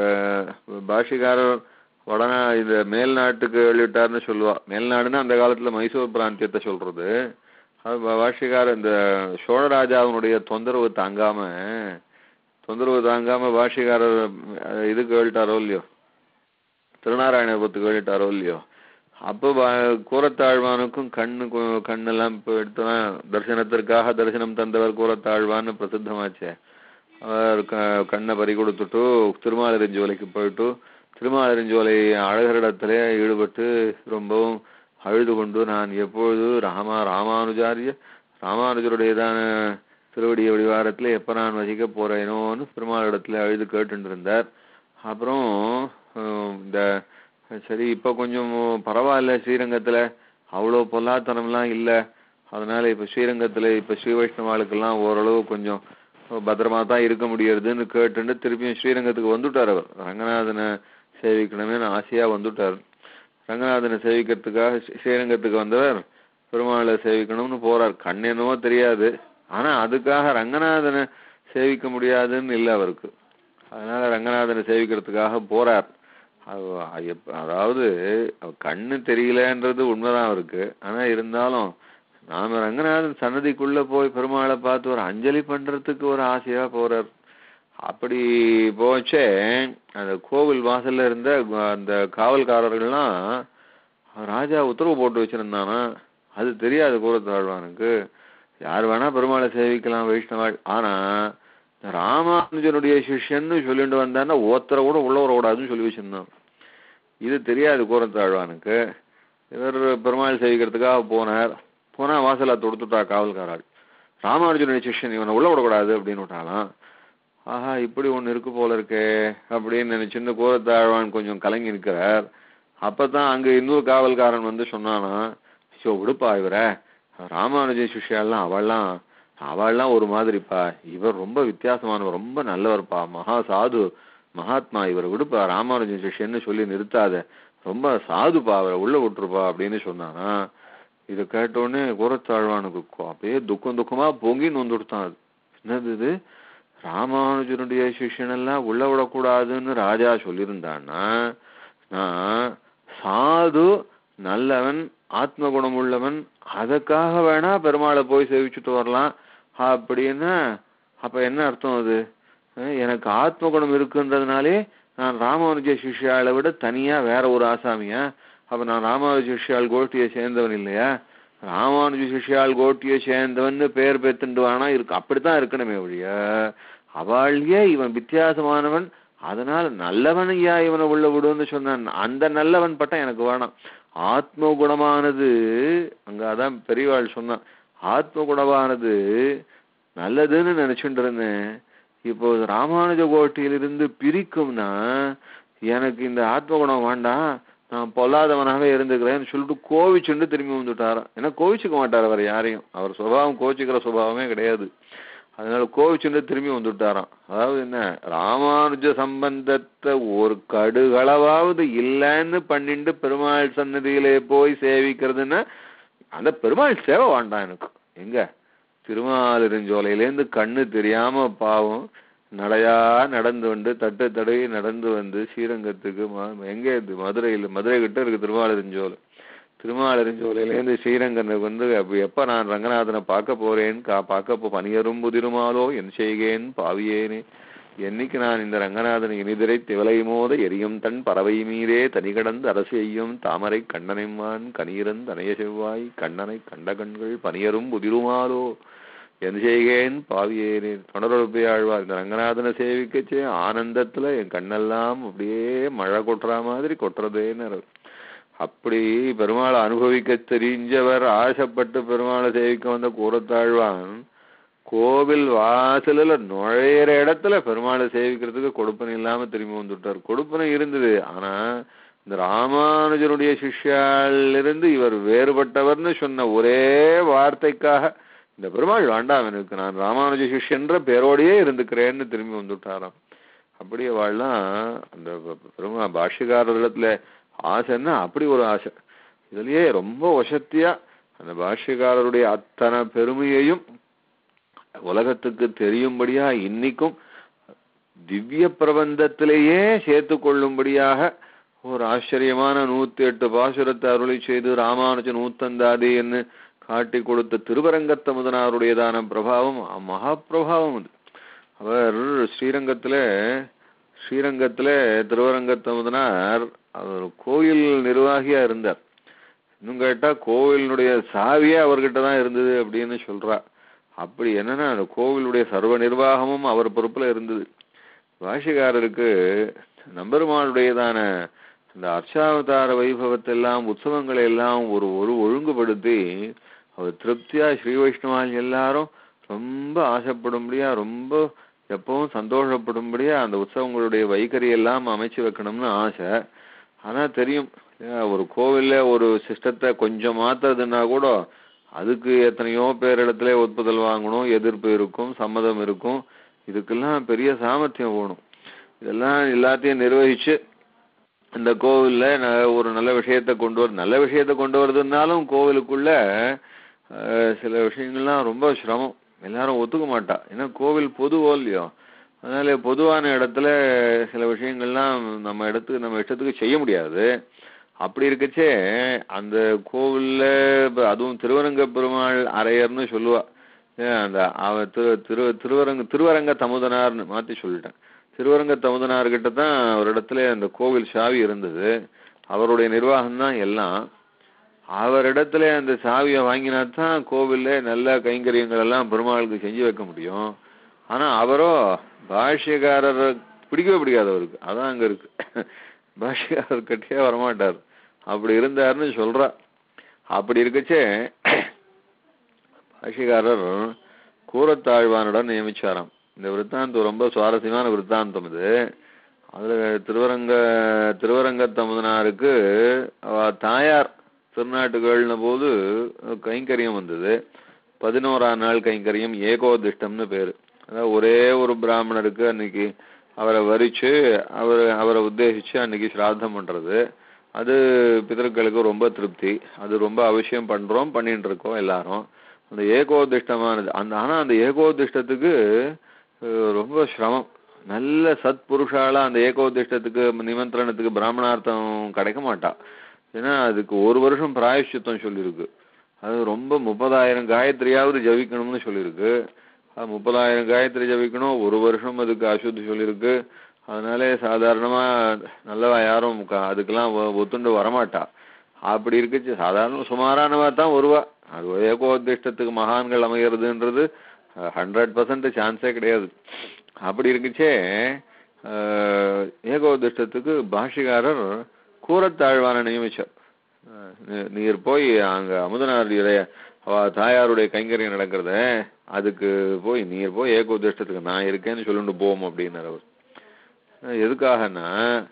பாஷிகாரர் வடநா இந்த மேல்நாட்டுக்கு வெளியிட்டார்னு சொல்லுவா மேல்நாடுன்னா அந்த காலத்துல மைசூர் பிராந்தியத்தை சொல்றது அது பா- பாஷிகார் இந்த சோழராஜாவினுடைய தொந்தரவு தாங்காம தொந்தரவு தாங்காம பாஷிகாரர் அஹ், இது கேட்டாரோ இல்லையோ திருநாராயணபுரத்து கேட்டாரோ இல்லையோ அப்போ பா- கூரத்தாழ்வானுக்கும் கண்ணு கு- கண்ணெல்லாம் இப்போ எடுத்துலாம் தரிசனத்திற்காக தரிசனம் தந்தவர் கூரத்தாழ்வான்னு பிரசித்தமாச்சே அவர் க- கண்ணை பறி கொடுத்துட்டு திருமாலிருஞ்சோலைக்கு போயிட்டு திருமாலிருஞ்சோலை அழகரிடத்திலே ஈடுபட்டு ரொம்பவும் அழுது கொண்டு நான் எப்பொழுது ராமா ராமானுஜாரிய ராமானுஜருடையதான திருவடிய வடிவாரத்துல எப்ப நான் வசிக்க போறேனோன்னு பெருமாளிடத்துல அழுது கேட்டுட்டு இருந்தார் அப்புறம் ஹம், இந்த சரி இப்ப கொஞ்சம் பரவாயில்ல ஸ்ரீரங்கத்துல அவ்வளோ பொல்லாத்தனம்லாம் இல்ல அதனால இப்ப ஸ்ரீரங்கத்துல இப்ப ஸ்ரீ வைஷ்ணவாளுக்கெல்லாம் ஓரளவு கொஞ்சம் பத்திரமா தான் இருக்க முடியறதுன்னு கேட்டுட்டு திருப்பியும் ஸ்ரீரங்கத்துக்கு வந்துட்டார் அவர் ரங்கநாதனை சேவிக்கணும்னு ஆசையா வந்துட்டார் ரங்கநாதனை சேவிக்கிறதுக்காக ஸ்ரீ- ஸ்ரீரங்கத்துக்கு வந்தவர் பெருமாளை சேவிக்கணும்னு போறார் கண் என்னவோ தெரியாது ஆனா அதுக்காக ரங்கநாதனை சேவிக்க முடியாதுன்னு இல்லை அவருக்கு அதனால ரங்கநாதனை சேவிக்கிறதுக்காக போறார் அது எப்ப- அதாவது அவர் கண்ணு தெரியலன்றது உண்மைதான் அவருக்கு ஆனா இருந்தாலும் நாம ரங்கநாதன் சன்னதிக்குள்ள போய் பெருமாளை பார்த்து ஒரு அஞ்சலி பண்றதுக்கு ஒரு ஆசையா போறார் அப்படி போச்சே அந்த கோவில் வாசல்ல இருந்த கு- அந்த காவல்காரர்கள்லாம் ராஜா உத்தரவு போட்டு வச்சிருந்தானா அது தெரியாது கூறத்தாழ்வானுக்கு யார் வேணா பெருமாளை சேவிக்கலாம் வைஷ்ணவாள் ஆனா இந்த ராமானுஜனுடைய சிஷ்யன்னு சொல்லிட்டு வந்தான்னா ஒருத்தரை கூட உள்ள வரக்கூடாதுன்னு சொல்லி வச்சிருந்தான் இது தெரியாது கூறத்தாழ்வானுக்கு இவர் பெருமாள் சேவிக்கிறதுக்காக போனார் போனா வாசலை தொடுத்துட்டா காவல்காராள் ராமானுஜனுடைய சிஷ்யன் இவனை உள்ள விடக்கூடாது அப்படின்னு விட்டாலாம் ஆஹா இப்படி ஒண்ணு இருக்கு போல இருக்கே அப்படின்னு நினைச்சுன்னு கூறத்தாழ்வான் கொஞ்சம் கலங்கி நிற்கிறார் அப்பதான் அங்க இன்னொரு காவல்காரன் வந்து சொன்னானா சோ விடுப்பா இவர ராமானுஜ சிஷ்யாலாம் அவள்லாம் அவள்லாம் ஒரு மாதிரிப்பா இவர் ரொம்ப வித்தியாசமானவர் ரொம்ப நல்லவர்ப்பா மகா சாது மகாத்மா இவர் விடுப்பா ராமானுஜ சிஷ்யன்னு சொல்லி நிறுத்தாத ரொம்ப சாதுப்பா அவரை உள்ள விட்டுருப்பா அப்படின்னு சொன்னானா இதை கேட்டோடனே கூறத்தாழ்வானுக்கு கோ- அப்படியே துக்கம் துக்கமா பொங்கின்னு வந்துடுத்தான் அது என்னது இது ராமானுஜனுடைய சிஷ்யனெல்லாம் உள்ள விடக்கூடாதுன்னு ராஜா சொல்லியிருந்தான்னா நான் சாது நல்லவன் ஆத்ம குணம் உள்ளவன் அதுக்காக வேணா பெருமாளை போய் சேவிச்சுட்டு வரலாம் அப்படின்னா அப்ப என்ன அர்த்தம் அது அஹ் எனக்கு ஆத்ம குணம் இருக்குன்றதுனாலே நான் ராமானுஜ சிஷ்யாளை விட தனியா வேற ஒரு ஆசாமியா அப்ப நான் ராமானுஜ சிஷ்யாள் கோஷ்டியை சேர்ந்தவன் இல்லையா ராமானுஜ சிஷ்யாள் கோஷ்டியை சேர்ந்தவன்னு பேர் பெத்துண்டு வேணா இருக்கு அப்படித்தான் இருக்கணுமே ஒழிய அவள்யே இவன் வித்தியாசமானவன் அதனால நல்லவன் ஐயா இவனை உள்ள விடுன்னு சொன்னான் அந்த நல்லவன் பட்டம் எனக்கு வேணாம் ஆத்ம குணமானது அங்க அதான் பெரியவாள் சொன்னான் ஆத்ம குணமானது நல்லதுன்னு நினைச்சுட்டு இருந்தேன் இப்போ ராமானுஜ கோட்டியிலிருந்து பிரிக்கும்னா எனக்கு இந்த ஆத்ம குணம் வேண்டாம் நான் பொல்லாதவனாவே இருந்துக்கிறேன்னு சொல்லிட்டு கோவிச்சுண்டு திரும்பி வந்துட்டாராம் ஏன்னா கோவிச்சுக்க மாட்டார் அவர் யாரையும் அவர் சுபாவம் கோவிச்சுக்கிற சுபாவமே கிடையாது அதனால கோவிச்சுண்டு திரும்பி வந்துட்டாராம் அதாவது என்ன ராமானுஜ சம்பந்தத்தை ஒரு கடுகளவாவது இல்லைன்னு பண்ணிட்டு பெருமாள் சன்னதியிலே போய் சேவிக்கிறதுன்னா அந்த பெருமாள் சேவை வேண்டாம் எனக்கு எங்க திருமாலிருஞ்சோலையிலேருந்து கண்ணு தெரியாம பாவம் நடையா நடந்து வந்து தட்டு தடவி நடந்து வந்து ஸ்ரீரங்கத்துக்கு ம- எங்க இது மதுரையில் மதுரை கிட்ட இருக்கு திருமாலிருஞ்சோலை திருமாலிருஞ்சோலையிலேருந்து ஸ்ரீரங்கனுக்கு வந்து அப்ப எப்ப நான் ரங்கநாதனை பார்க்க போறேன் கா பார்க்க போ பனியரும் புதிருமாலோ என் செய்கேன் பாவியேனே என்னைக்கு நான் இந்த ரங்கநாதன் இனிதிரை திவலை மோத எரியும் தன் பறவை மீதே தனி கடந்து அரசு செய்யும் தாமரை கண்ணனைமான் கனீரன் தனைய செவ்வாய் கண்ணனை கண்ட கண்கள் பனியரும் புதிருமாலோ என் செய்கேன் பாவியேனே தொடரொழுப்பை ஆழ்வார் இந்த ரங்கநாதனை சேவிக்கச்சே ஆனந்தத்துல என் கண்ணெல்லாம் அப்படியே மழை கொட்டுற மாதிரி கொட்டுறதேன்னு அப்படி பெருமாளை அனுபவிக்க தெரிஞ்சவர் ஆசைப்பட்டு பெருமாளை சேவிக்க வந்த கூறத்தாழ்வான் கோவில் வாசல்ல நுழையிற இடத்துல பெருமாளை சேவிக்கிறதுக்கு கொடுப்பனை இல்லாம திரும்பி வந்துட்டார் கொடுப்பனை இருந்தது ஆனா இந்த ராமானுஜருடைய சிஷ்யால் இருந்து இவர் வேறுபட்டவர்னு சொன்ன ஒரே வார்த்தைக்காக இந்த பெருமாள் வேண்டாம் எனக்கு நான் ராமானுஜ சிஷ்யன்ற பேரோடையே இருந்துக்கிறேன்னு திரும்பி வந்துட்டாராம் அப்படியே வாழலாம் அந்த பெருமா பாஷ்யக்காரர்களிடத்துல ஆசைன்னா அப்படி ஒரு ஆசை இதுலயே ரொம்ப வசத்தியா அந்த பாஷ்யக்காரருடைய அத்தனை பெருமையையும் உலகத்துக்கு தெரியும்படியா இன்னைக்கும் திவ்ய பிரபந்தத்திலேயே சேர்த்து கொள்ளும்படியாக ஒரு ஆச்சரியமான நூத்தி எட்டு பாசுரத்தை அருளி செய்து ராமானுஜ நூத்தந்தாதி என்று காட்டி கொடுத்த திருவரங்கத்த முதனாருடையதான பிரபாவம் மகா பிரபாவம் அது அவர் ஸ்ரீரங்கத்துல ஸ்ரீரங்கத்துல திருவரங்கத்தமுதனார் அவர் கோயில் நிர்வாகியா இருந்தார் இன்னும் கேட்டா கோவிலினுடைய சாவியே அவர்கிட்ட தான் இருந்தது அப்படின்னு சொல்றா அப்படி என்னன்னா அந்த கோவிலுடைய சர்வ நிர்வாகமும் அவர் பொறுப்புல இருந்தது பாஷிகாரருக்கு நம்பெருமாளுடையதான அந்த அர்ச்சாவதார வைபவத்தை எல்லாம் உற்சவங்களை எல்லாம் ஒரு ஒரு ஒழுங்குபடுத்தி அவர் திருப்தியா ஸ்ரீ வைஷ்ணவால் எல்லாரும் ரொம்ப ஆசைப்படும்படியா ரொம்ப எப்பவும் சந்தோஷப்படும்படியா அந்த உற்சவங்களுடைய வைகரி எல்லாம் அமைச்சு வைக்கணும்னு ஆசை ஆனா தெரியும் ஏன் ஒரு கோவில்ல ஒரு சிஸ்டத்தை கொஞ்சம் மாத்துறதுன்னா கூட அதுக்கு எத்தனையோ பேர் இடத்துல ஒப்புதல் வாங்கணும் எதிர்ப்பு இருக்கும் சம்மதம் இருக்கும் இதுக்கெல்லாம் பெரிய சாமர்த்தியம் வேணும் இதெல்லாம் எல்லாத்தையும் நிர்வகிச்சு இந்த கோவில்ல ந- ஒரு நல்ல விஷயத்தை கொண்டு வர நல்ல விஷயத்தை கொண்டு வரதுனாலும் கோவிலுக்குள்ள அஹ், சில விஷயங்கள்லாம் ரொம்ப சிரமம் எல்லாரும் ஒத்துக்க மாட்டா ஏன்னா கோவில் பொதுவோ இல்லையோ அதனால பொதுவான இடத்துல சில விஷயங்கள்லாம் நம்ம இடத்துக்கு நம்ம இஷ்டத்துக்கு செய்ய முடியாது அப்படி இருக்கச்சே அந்த கோவில்ல இப்ப அதுவும் திருவரங்க பெருமாள் அரையர்னு சொல்லுவா ஏன் அந்த அவ திரு திரு திருவரங்க திருவரங்க தமுதனார்னு மாத்தி சொல்லிட்டேன் திருவரங்க தமுதனார்கிட்ட தான் ஒரு இடத்துல அந்த கோவில் சாவி இருந்தது அவருடைய நிர்வாகம் தான் எல்லாம் அவரிடத்துல அந்த சாவியை வாங்கினா தான் கோவில்ல நல்ல கைங்கரியங்கள் எல்லாம் பெருமாளுக்கு செஞ்சு வைக்க முடியும் ஆனா அவரோ பாஷ்யக்காரர் பிடிக்கவே பிடிக்காது அவருக்கு அதான் அங்க இருக்கு பாஷ்யக்காரர் கட்டியே வரமாட்டார் அப்படி இருந்தாருன்னு சொல்றா அப்படி இருக்கச்சே பாஷ்யக்காரர் கூரத்தாழ்வானுடன் நியமிச்சாராம் இந்த விருத்தாந்தம் ரொம்ப சுவாரஸ்யமான விருத்தாந்தம் இது அதுல திருவரங்க திருவரங்க தமுதனாருக்கு அவ தாயார் திருநாட்டுகள்ன போது கைங்கரியம் வந்தது பதினோராம் நாள் கைங்கரியம் ஏகோதிஷ்டம்னு பேரு அதாவது ஒரே ஒரு பிராமணருக்கு அன்னைக்கு அவரை வரிச்சு அவர் அவரை உத்தேசிச்சு அன்னைக்கு சிராத்தம் பண்றது அது பிதர்களுக்கு ரொம்ப திருப்தி அது ரொம்ப அவசியம் பண்றோம் பண்ணிட்டு இருக்கோம் எல்லாரும் அந்த ஏகோதிஷ்டமானது அந்த ஆனா அந்த ஏகோதிஷ்டத்துக்கு அஹ், ரொம்ப சிரமம் நல்ல சத் புருஷாலா அந்த ஏகோதிஷ்டத்துக்கு நிமந்திரணத்துக்கு பிராமணார்த்தம் கிடைக்க மாட்டா ஏன்னா அதுக்கு ஒரு வருஷம் பிராயஷ்சித்தம் சொல்லியிருக்கு அது ரொம்ப முப்பதாயிரம் காயத்ரியாவது ஜபிக்கணும்னு சொல்லியிருக்கு அது முப்பதாயிரம் காயத்ரி ஜபிக்கணும் ஒரு வருஷம் அதுக்கு அசுத்தி சொல்லியிருக்கு அதனாலே சாதாரணமா நல்லவா யாரும் க- அதுக்கெல்லாம் ஒ- ஒத்துண்டு வரமாட்டா அப்படி இருக்குச்சு சாதாரண சுமாரானவா தான் வருவா அது ஏகோதிஷ்டத்துக்கு மகான்கள் அமைகிறதுன்றது ஹண்ட்ரட் பர்சன்ட் சான்ஸே கிடையாது அப்படி இருக்குச்சே அஹ், ஏகோதிஷ்டத்துக்கு பாஷிகாரர் கூரத்தாழ்வான நியமிச்சார் அஹ், நீ- நீர் போய் அங்க அமுதனாருடைய அவ தாயாருடைய கைங்கரியம் நடக்கிறத அதுக்கு போய் நீர் போய் ஏகோதிஷ்டத்துக்கு நான் இருக்கேன்னு சொல்லிட்டு போவோம் அப்படின்னார் அவர் அஹ் எதுக்காகன்னா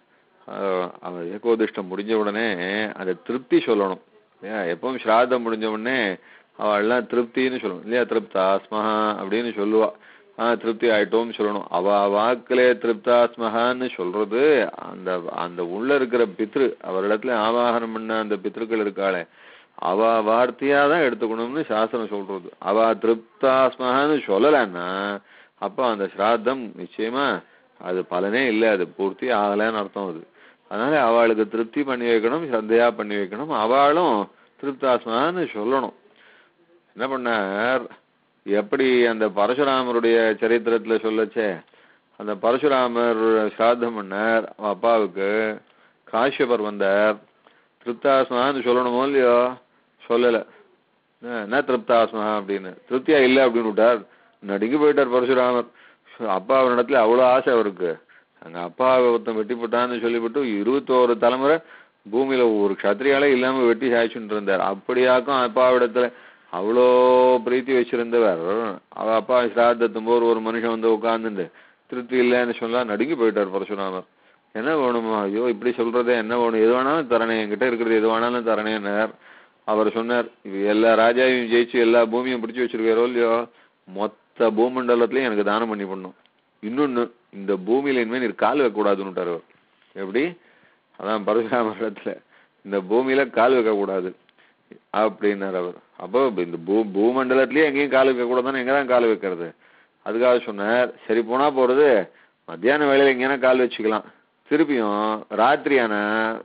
அஹ் அவன் ஏகோதிஷ்டம் முடிஞ்ச உடனே அதை திருப்தி சொல்லணும் ஏன் எப்பவும் ஸ்ராத்தம் முடிஞ்ச உடனே அவள் எல்லாம் திருப்தின்னு சொல்லணும் இல்லையா திருப்தாஸ்மஹா அப்படின்னு சொல்லுவா ஆ திருப்தி ஆயிட்டோம்னு சொல்லணும் அவ வாக்கிலே திருப்தாஸ்மஹான்னு சொல்றது அந்த அந்த உள்ள இருக்கிற பித்ரு அவரிடத்துல ஆவாகனம் பண்ண அந்த பித்ருக்கள் இருக்காளே அவ வார்த்தையா தான் எடுத்துக்கணும்னு சாஸ்திரம் சொல்றது அவ திருப்தாஸ்மஹான்னு சொல்லலைன்னா அப்போ அந்த ஸ்ராத்தம் நிச்சயமா அது பலனே இல்லை அது பூர்த்தி ஆகலைன்னு அர்த்தம் அது அதனால அவளுக்கு திருப்தி பண்ணி வைக்கணும் ஸ்ரத்தையா பண்ணி வைக்கணும் அவளும் திருப்தாஸ்மான்னு சொல்லணும் என்ன பண்ணார் எப்படி அந்த பரசுராமருடைய சரித்திரத்துல சொல்லச்சே அந்த பரசுராமர் சிராத்தம் பண்ணார் அவன் அப்பாவுக்கு காஷ்யபர் வந்தார் திருப்தாஸ்மான்னு சொல்லணுமோ இல்லையோ சொல்லல அஹ் என்ன திருப்தாஸ்மா அப்படின்னு திருப்தியா இல்லை அப்படின்னு விட்டார் நடுங்கி போயிட்டார் பரசுராமர் அப்பா அவனிடத்துல அவ்வளவு ஆசை அவருக்கு அங்க அப்பாவை ஒருத்தன் வெட்டி போட்டான்னு சொல்லிவிட்டு இருபத்தோரு தலைமுறை பூமியில ஒரு க்ஷத்திரியாலே இல்லாம வெட்டி சாய்ச்சுட்டு இருந்தார் அப்படியாக்கும் அப்பாவிடத்துல அவ்வளோ பிரீத்தி வச்சிருந்தவர் அவ அப்பா சிராத்தத்தும் போது ஒரு மனுஷன் வந்து உட்கார்ந்துட்டு திருப்தி இல்லைன்னு சொல்லா நடுங்கி போயிட்டார் பரசுராமர் என்ன வேணுமா ஐயோ இப்படி சொல்றதே என்ன வேணும் எது வேணாலும் தரணே என்கிட்ட இருக்கிறது எது வேணாலும் தரணேன்னார் அவர் சொன்னார் இது எல்லா ராஜாவையும் ஜெயிச்சு எல்லா பூமியும் பிடிச்சு வச்சிருக்காரோ இல்லையோ மொத்த பூமண்டலத்திலையும் எனக்கு தானம் பண்ணி பண்ணும் இன்னொன்னு இந்த பூமியில இனிமே நீர் கால் வைக்கக்கூடாதுன்னு விட்டார் அவர் எப்படி அதான் பரசுராமர் இடத்துல இந்த பூமியில கால் வைக்கக்கூடாது அப்படின்னார் அவர் அப்போ இந்த பூ பூமண்டலத்திலேயே எங்கேயும் கால் வைக்க கூடாதுன்னு எங்க தான் கால் வைக்கிறது அதுக்காக சொன்னார் சரி போனா போறது மத்தியான வேலையில எங்கேனா கால் வச்சுக்கலாம் திருப்பியும் ராத்திரியான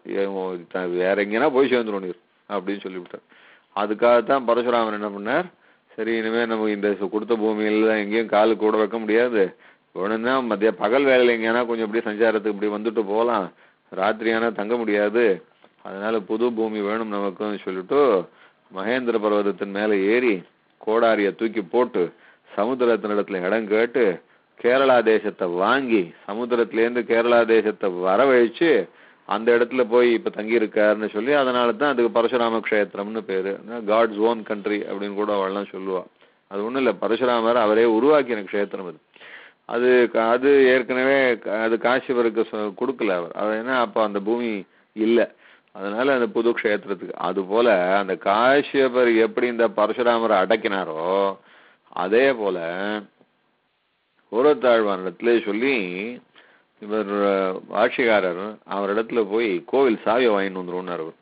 வேற எங்கேனா போய் சேர்ந்துடும் நீர் அப்படின்னு சொல்லிவிட்டார் அதுக்காகத்தான் பரசுராமர் என்ன பண்ணார் சரி இனிமே நம்ம இந்த சு- கொடுத்த பூமியில எங்கேயும் கால் கூட வைக்க முடியாது வேணும்னா மத்திய பகல் வேலையில எங்கேனா கொஞ்சம் இப்படி சஞ்சாரத்துக்கு இப்படி வந்துட்டு போகலாம் ராத்திரியானா தங்க முடியாது அதனால புது பூமி வேணும் நமக்குன்னு சொல்லிட்டு மகேந்திர பர்வதத்தின் மேல ஏறி கோடாரிய தூக்கி போட்டு சமுத்திரத்தினிடத்துல இடம் கேட்டு கேரளா தேசத்தை வாங்கி சமுத்திரத்திலேருந்து கேரளா தேசத்தை வரவழைச்சு அந்த இடத்துல போய் இப்ப தங்கி இருக்காருன்னு சொல்லி அதனால தான் அதுக்கு பரசுராம க்ஷேத்திரம்னு பேரு காட்ஸ் ஓன் கண்ட்ரி அப்படின்னு கூட அவள்லாம் சொல்லுவா அது ஒண்ணும் இல்ல பரசுராமர் அவரே உருவாக்கின க்ஷேத்திரம் அது அது க- அது ஏற்கனவே க- அது காசிவருக்கு சொ- கொடுக்கல அவர் அவர் ஏன்னா அப்ப அந்த பூமி இல்ல அதனால அந்த புது க்ஷேத்திரத்துக்கு அது போல அந்த காசியபர் எப்படி இந்த பரசுராமரை அடக்கினாரோ அதே போல ஊரத்தாழ்வானிடத்துல சொல்லி இவர் அஹ், ஆட்சிகாரர் அவரிடத்துல போய் கோவில் சாவியை வாங்கிட்டு வந்துருவார் அவர்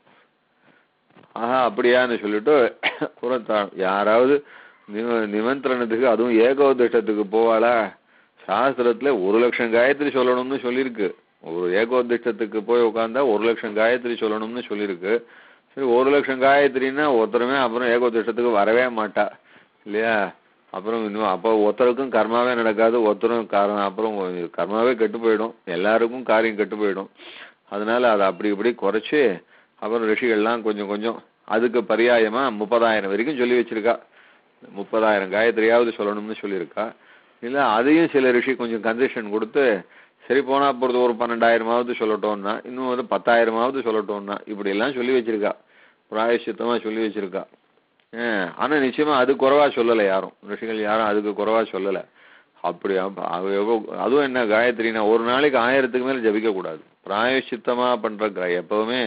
ஆஹா அப்படியான்னு சொல்லிட்டு புறத்தாழ் யாராவது நிம நிமந்திரணத்துக்கு அதுவும் ஏகோதிஷ்டத்துக்கு போவாளா சாஸ்திரத்துல ஒரு லட்சம் காயத்ரி சொல்லணும்னு சொல்லியிருக்கு ஒரு ஏகோதிஷ்டத்துக்கு போய் உட்காந்தா ஒரு லட்சம் காயத்ரி சொல்லணும்னு சொல்லியிருக்கு சரி ஒரு லட்சம் காயத்ரின்னா ஒருத்தருமே அப்புறம் ஏகோதிஷ்டத்துக்கு வரவே மாட்டா இல்லையா அப்புறம் இன்னும் அப்போ ஒருத்தருக்கும் கர்மாவே நடக்காது ஒருத்தரும் காரணம் அப்புறம் கர்மாவே கெட்டு போயிடும் எல்லாருக்கும் காரியம் கெட்டு போயிடும் அதனால அதை அப்படி இப்படி குறைச்சு அப்புறம் ரிஷிகள்லாம் கொஞ்சம் கொஞ்சம் அதுக்கு பரியாயமா முப்பதாயிரம் வரைக்கும் சொல்லி வச்சிருக்கா முப்பதாயிரம் காயத்ரியாவது சொல்லணும்னு சொல்லியிருக்கா இல்ல அதையும் சில ரிஷி கொஞ்சம் கன்செஷன் கொடுத்து சரி போனா போறது ஒரு பன்னெண்டாயிரமாவது சொல்லட்டோம்னா இன்னும் வந்து பத்தாயிரமாவது சொல்லட்டோம்னா இப்படி எல்லாம் சொல்லி வச்சிருக்கா பிராயசித்தமா சொல்லி வச்சிருக்கா ஆஹ் ஆனா நிச்சயமா அது குறைவா சொல்லல யாரும் ரிஷிகள் யாரும் அதுக்கு குறைவா சொல்லல அப்படி அப்ப அவ எவ்வளவு- அதுவும் என்ன காயத்ரினா ஒரு நாளைக்கு ஆயிரத்துக்கு மேல ஜபிக்க கூடாது பிராயசித்தமா பண்ற கிர- எப்பவுமே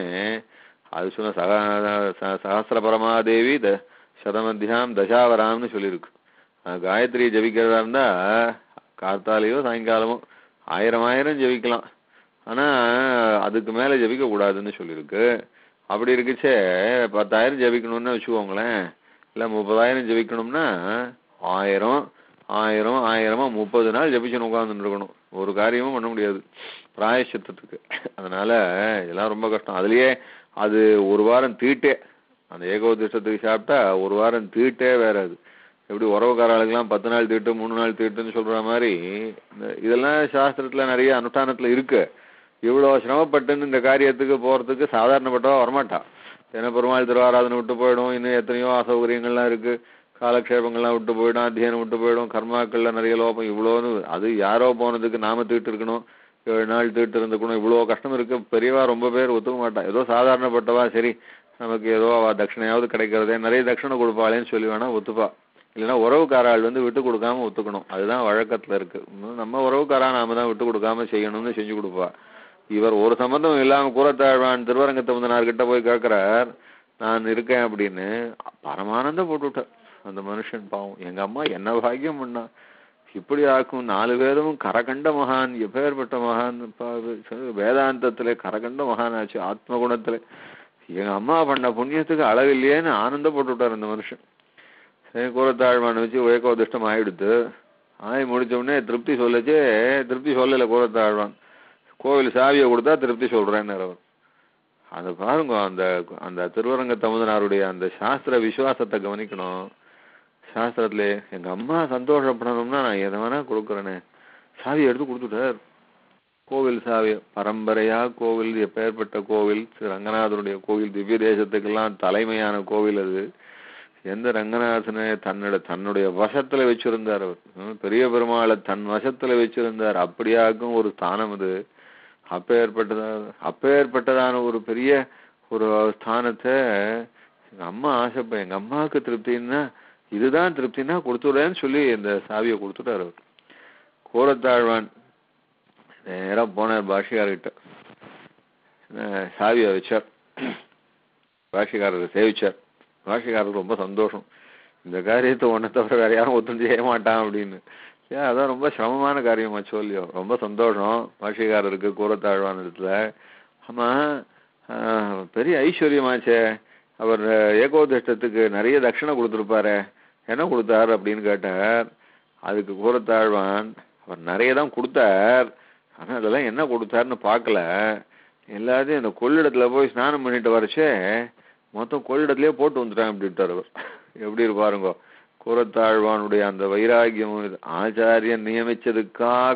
அது சொன்ன சக ச- சகஸ்ர பரமாதேவி த சதமத்தியாம் தசாவராம்னு சொல்லியிருக்கு அஹ் காயத்ரி ஜபிக்கிறதா இருந்தா கார்த்தாலையோ சாயங்காலமோ ஆயிரம் ஆயிரம் ஜபிக்கலாம் ஆனா அதுக்கு மேல ஜபிக்க கூடாதுன்னு சொல்லியிருக்கு அப்படி இருக்குச்சே பத்தாயிரம் ஜபிக்கணும்னு வச்சுக்கோங்களேன் இல்ல முப்பதாயிரம் ஜபிக்கணும்னா ஆயிரம் ஆயிரம் ஆயிரமா முப்பது நாள் ஜபிச்சுன்னு உட்கார்ந்துட்டு இருக்கணும் ஒரு காரியமும் பண்ண முடியாது பிராயசித்தத்துக்கு அதனால இதெல்லாம் ரொம்ப கஷ்டம் அதுலயே அது ஒரு வாரம் தீட்டே அந்த ஏகோதிஷ்டத்துக்கு சாப்பிட்டா ஒரு வாரம் தீட்டே வேற அது எப்படி உறவுக்காரர்களுக்கெல்லாம் பத்து நாள் தீட்டு மூணு நாள் தீட்டுன்னு சொல்ற மாதிரி இந்த- இதெல்லாம் சாஸ்திரத்துல நிறைய அனுஷ்டானத்துல இருக்கு இவ்வளவு சிரமப்பட்டுன்னு இந்த காரியத்துக்கு போறதுக்கு சாதாரணப்பட்டவா வரமாட்டா ஏன்னா பெருமாள் திருவாராதனை விட்டு போயிடும் இன்னும் எத்தனையோ அசௌகரியங்கள்லாம் இருக்கு காலக்ஷேபங்கள்லாம் விட்டு போயிடும் அத்தியனம் விட்டு போயிடும் கர்மாக்கள்ல நிறைய லோபம் இவ்வளோன்னு அது யாரோ போனதுக்கு நாம தீட்டு இருக்கணும் ஏழு நாள் தீட்டு இருந்துக்கணும் இவ்வளோ கஷ்டம் இருக்கு பெரியவா ரொம்ப பேர் ஒத்துக்க மாட்டா ஏதோ சாதாரணப்பட்டவா சரி நமக்கு ஏதோ அவ தட்சிணையாவது கிடைக்கிறதே நிறைய தட்சிணை கொடுப்பாளேன்னு சொல்லி வேணா ஒத்துப்பா இல்லைன்னா உறவுக்காராள் வந்து விட்டு கொடுக்காம ஒத்துக்கணும் அதுதான் வழக்கத்துல இருக்கு இன்னும் நம்ம உறவுக்காரா நாம தான் விட்டு கொடுக்காம செய்யணும்னு செஞ்சு கொடுப்பா இவர் ஒரு சம்பந்தம் இல்லாம கூறத்தாழ்வான் திருவரங்கத்தை முந்தனார்கிட்ட போய் கேட்கிறார் நான் இருக்கேன் அப்படின்னு பரமானந்தம் போட்டு விட்டார் அந்த மனுஷன் பாவம் எங்க அம்மா என்ன பாக்கியம் பண்ணா இப்படி ஆக்கும் நாலு பேரும் கரகண்ட மகான் எப்பேற்பட்ட மகான் பா- சொல்லு, வேதாந்தத்திலே கரகண்ட மகான் ஆச்சு ஆத்ம குணத்துல எங்க அம்மா பண்ண புண்ணியத்துக்கு அளவில்லையேன்னு ஆனந்தப்பட்டு விட்டார் அந்த மனுஷன் சரி கூறத்தாழ்வான் வச்சு ஏகோதிஷ்டம் ஆயிடுத்து ஆய் முடிச்ச உடனே திருப்தி சொல்லச்சு திருப்தி சொல்லல கூறத்தாழ்வான் கோவில் சாவியை கொடுத்தா திருப்தி சொல்றேன்னு அவர் அது பாருங்க அந்த அந்த திருவரங்க தமுதனாருடைய அந்த சாஸ்திர விசுவாசத்தை கவனிக்கணும் சாஸ்திரத்துல எங்க அம்மா சந்தோஷப்படணும்னா நான் எதை வேணா கொடுக்குறேனே சாவி எடுத்து கொடுத்துட்டார் கோவில் சாவி பரம்பரையா கோவில் எப்பேற்பட்ட கோவில் திரு ரங்கநாதருடைய கோவில் திவ்ய தேசத்துக்கெல்லாம் தலைமையான கோவில் அது எந்த ரங்கநாதனை தன்னோட தன்னுடைய வசத்துல வச்சிருந்தார் அவர் ஹம், பெரிய பெருமாளை தன் வசத்துல வச்சிருந்தார் அப்படியாக்கும் ஒரு ஸ்தானம் அது அப்பேற்பட்டதா அப்பேற்பட்டதான ஒரு பெரிய ஒரு ஸ்தானத்தை எங்க அம்மா ஆசைப்ப எங்க அம்மாவுக்கு திருப்தின்னா இதுதான் திருப்தின்னா கொடுத்துடுறேன்னு சொல்லி இந்த சாவியை கொடுத்துட்டாரு அவர் கோரத்தாழ்வான் நேரா போனார் பாஷிகார்கிட்ட அஹ் சாவியை வச்சார் பாஷிகாரரை சேவிச்சார் பாஷிகாரருக்கு ரொம்ப சந்தோஷம் இந்த காரியத்தை ஒன்றை தவிர வேற யாரும் ஒத்துழைச்சு செய்ய மாட்டான் அப்படின்னு ஏன் அதான் ரொம்ப சிரமமான காரியமாச்சோ இல்லையோ ரொம்ப சந்தோஷம் பாஷிகாரருக்கு கூறத்தாழ்வான இடத்துல ஆமா ஆஹ், பெரிய ஐஸ்வர்யமாச்சே அவர் ஏகோதிஷ்டத்துக்கு நிறைய தட்சிணை கொடுத்துருப்பாரு என்ன கொடுத்தார் அப்படின்னு கேட்டார் அதுக்கு கூறத்தாழ்வான் அவர் நிறைய தான் கொடுத்தார் ஆனா அதெல்லாம் என்ன கொடுத்தாருன்னு பார்க்கல எல்லாத்தையும் இந்த கொள்ளிடத்துல போய் ஸ்நானம் பண்ணிட்டு வரச்சே மொத்தம் கொள்ளிடத்துலயே போட்டு வந்துட்டான் அப்படின்ட்டார் அவர் எப்படி இருப்பாருங்க கூரத்தாழ்வானுடைய அந்த வைராகியம் ஆச்சாரியன் நியமிச்சதுக்காக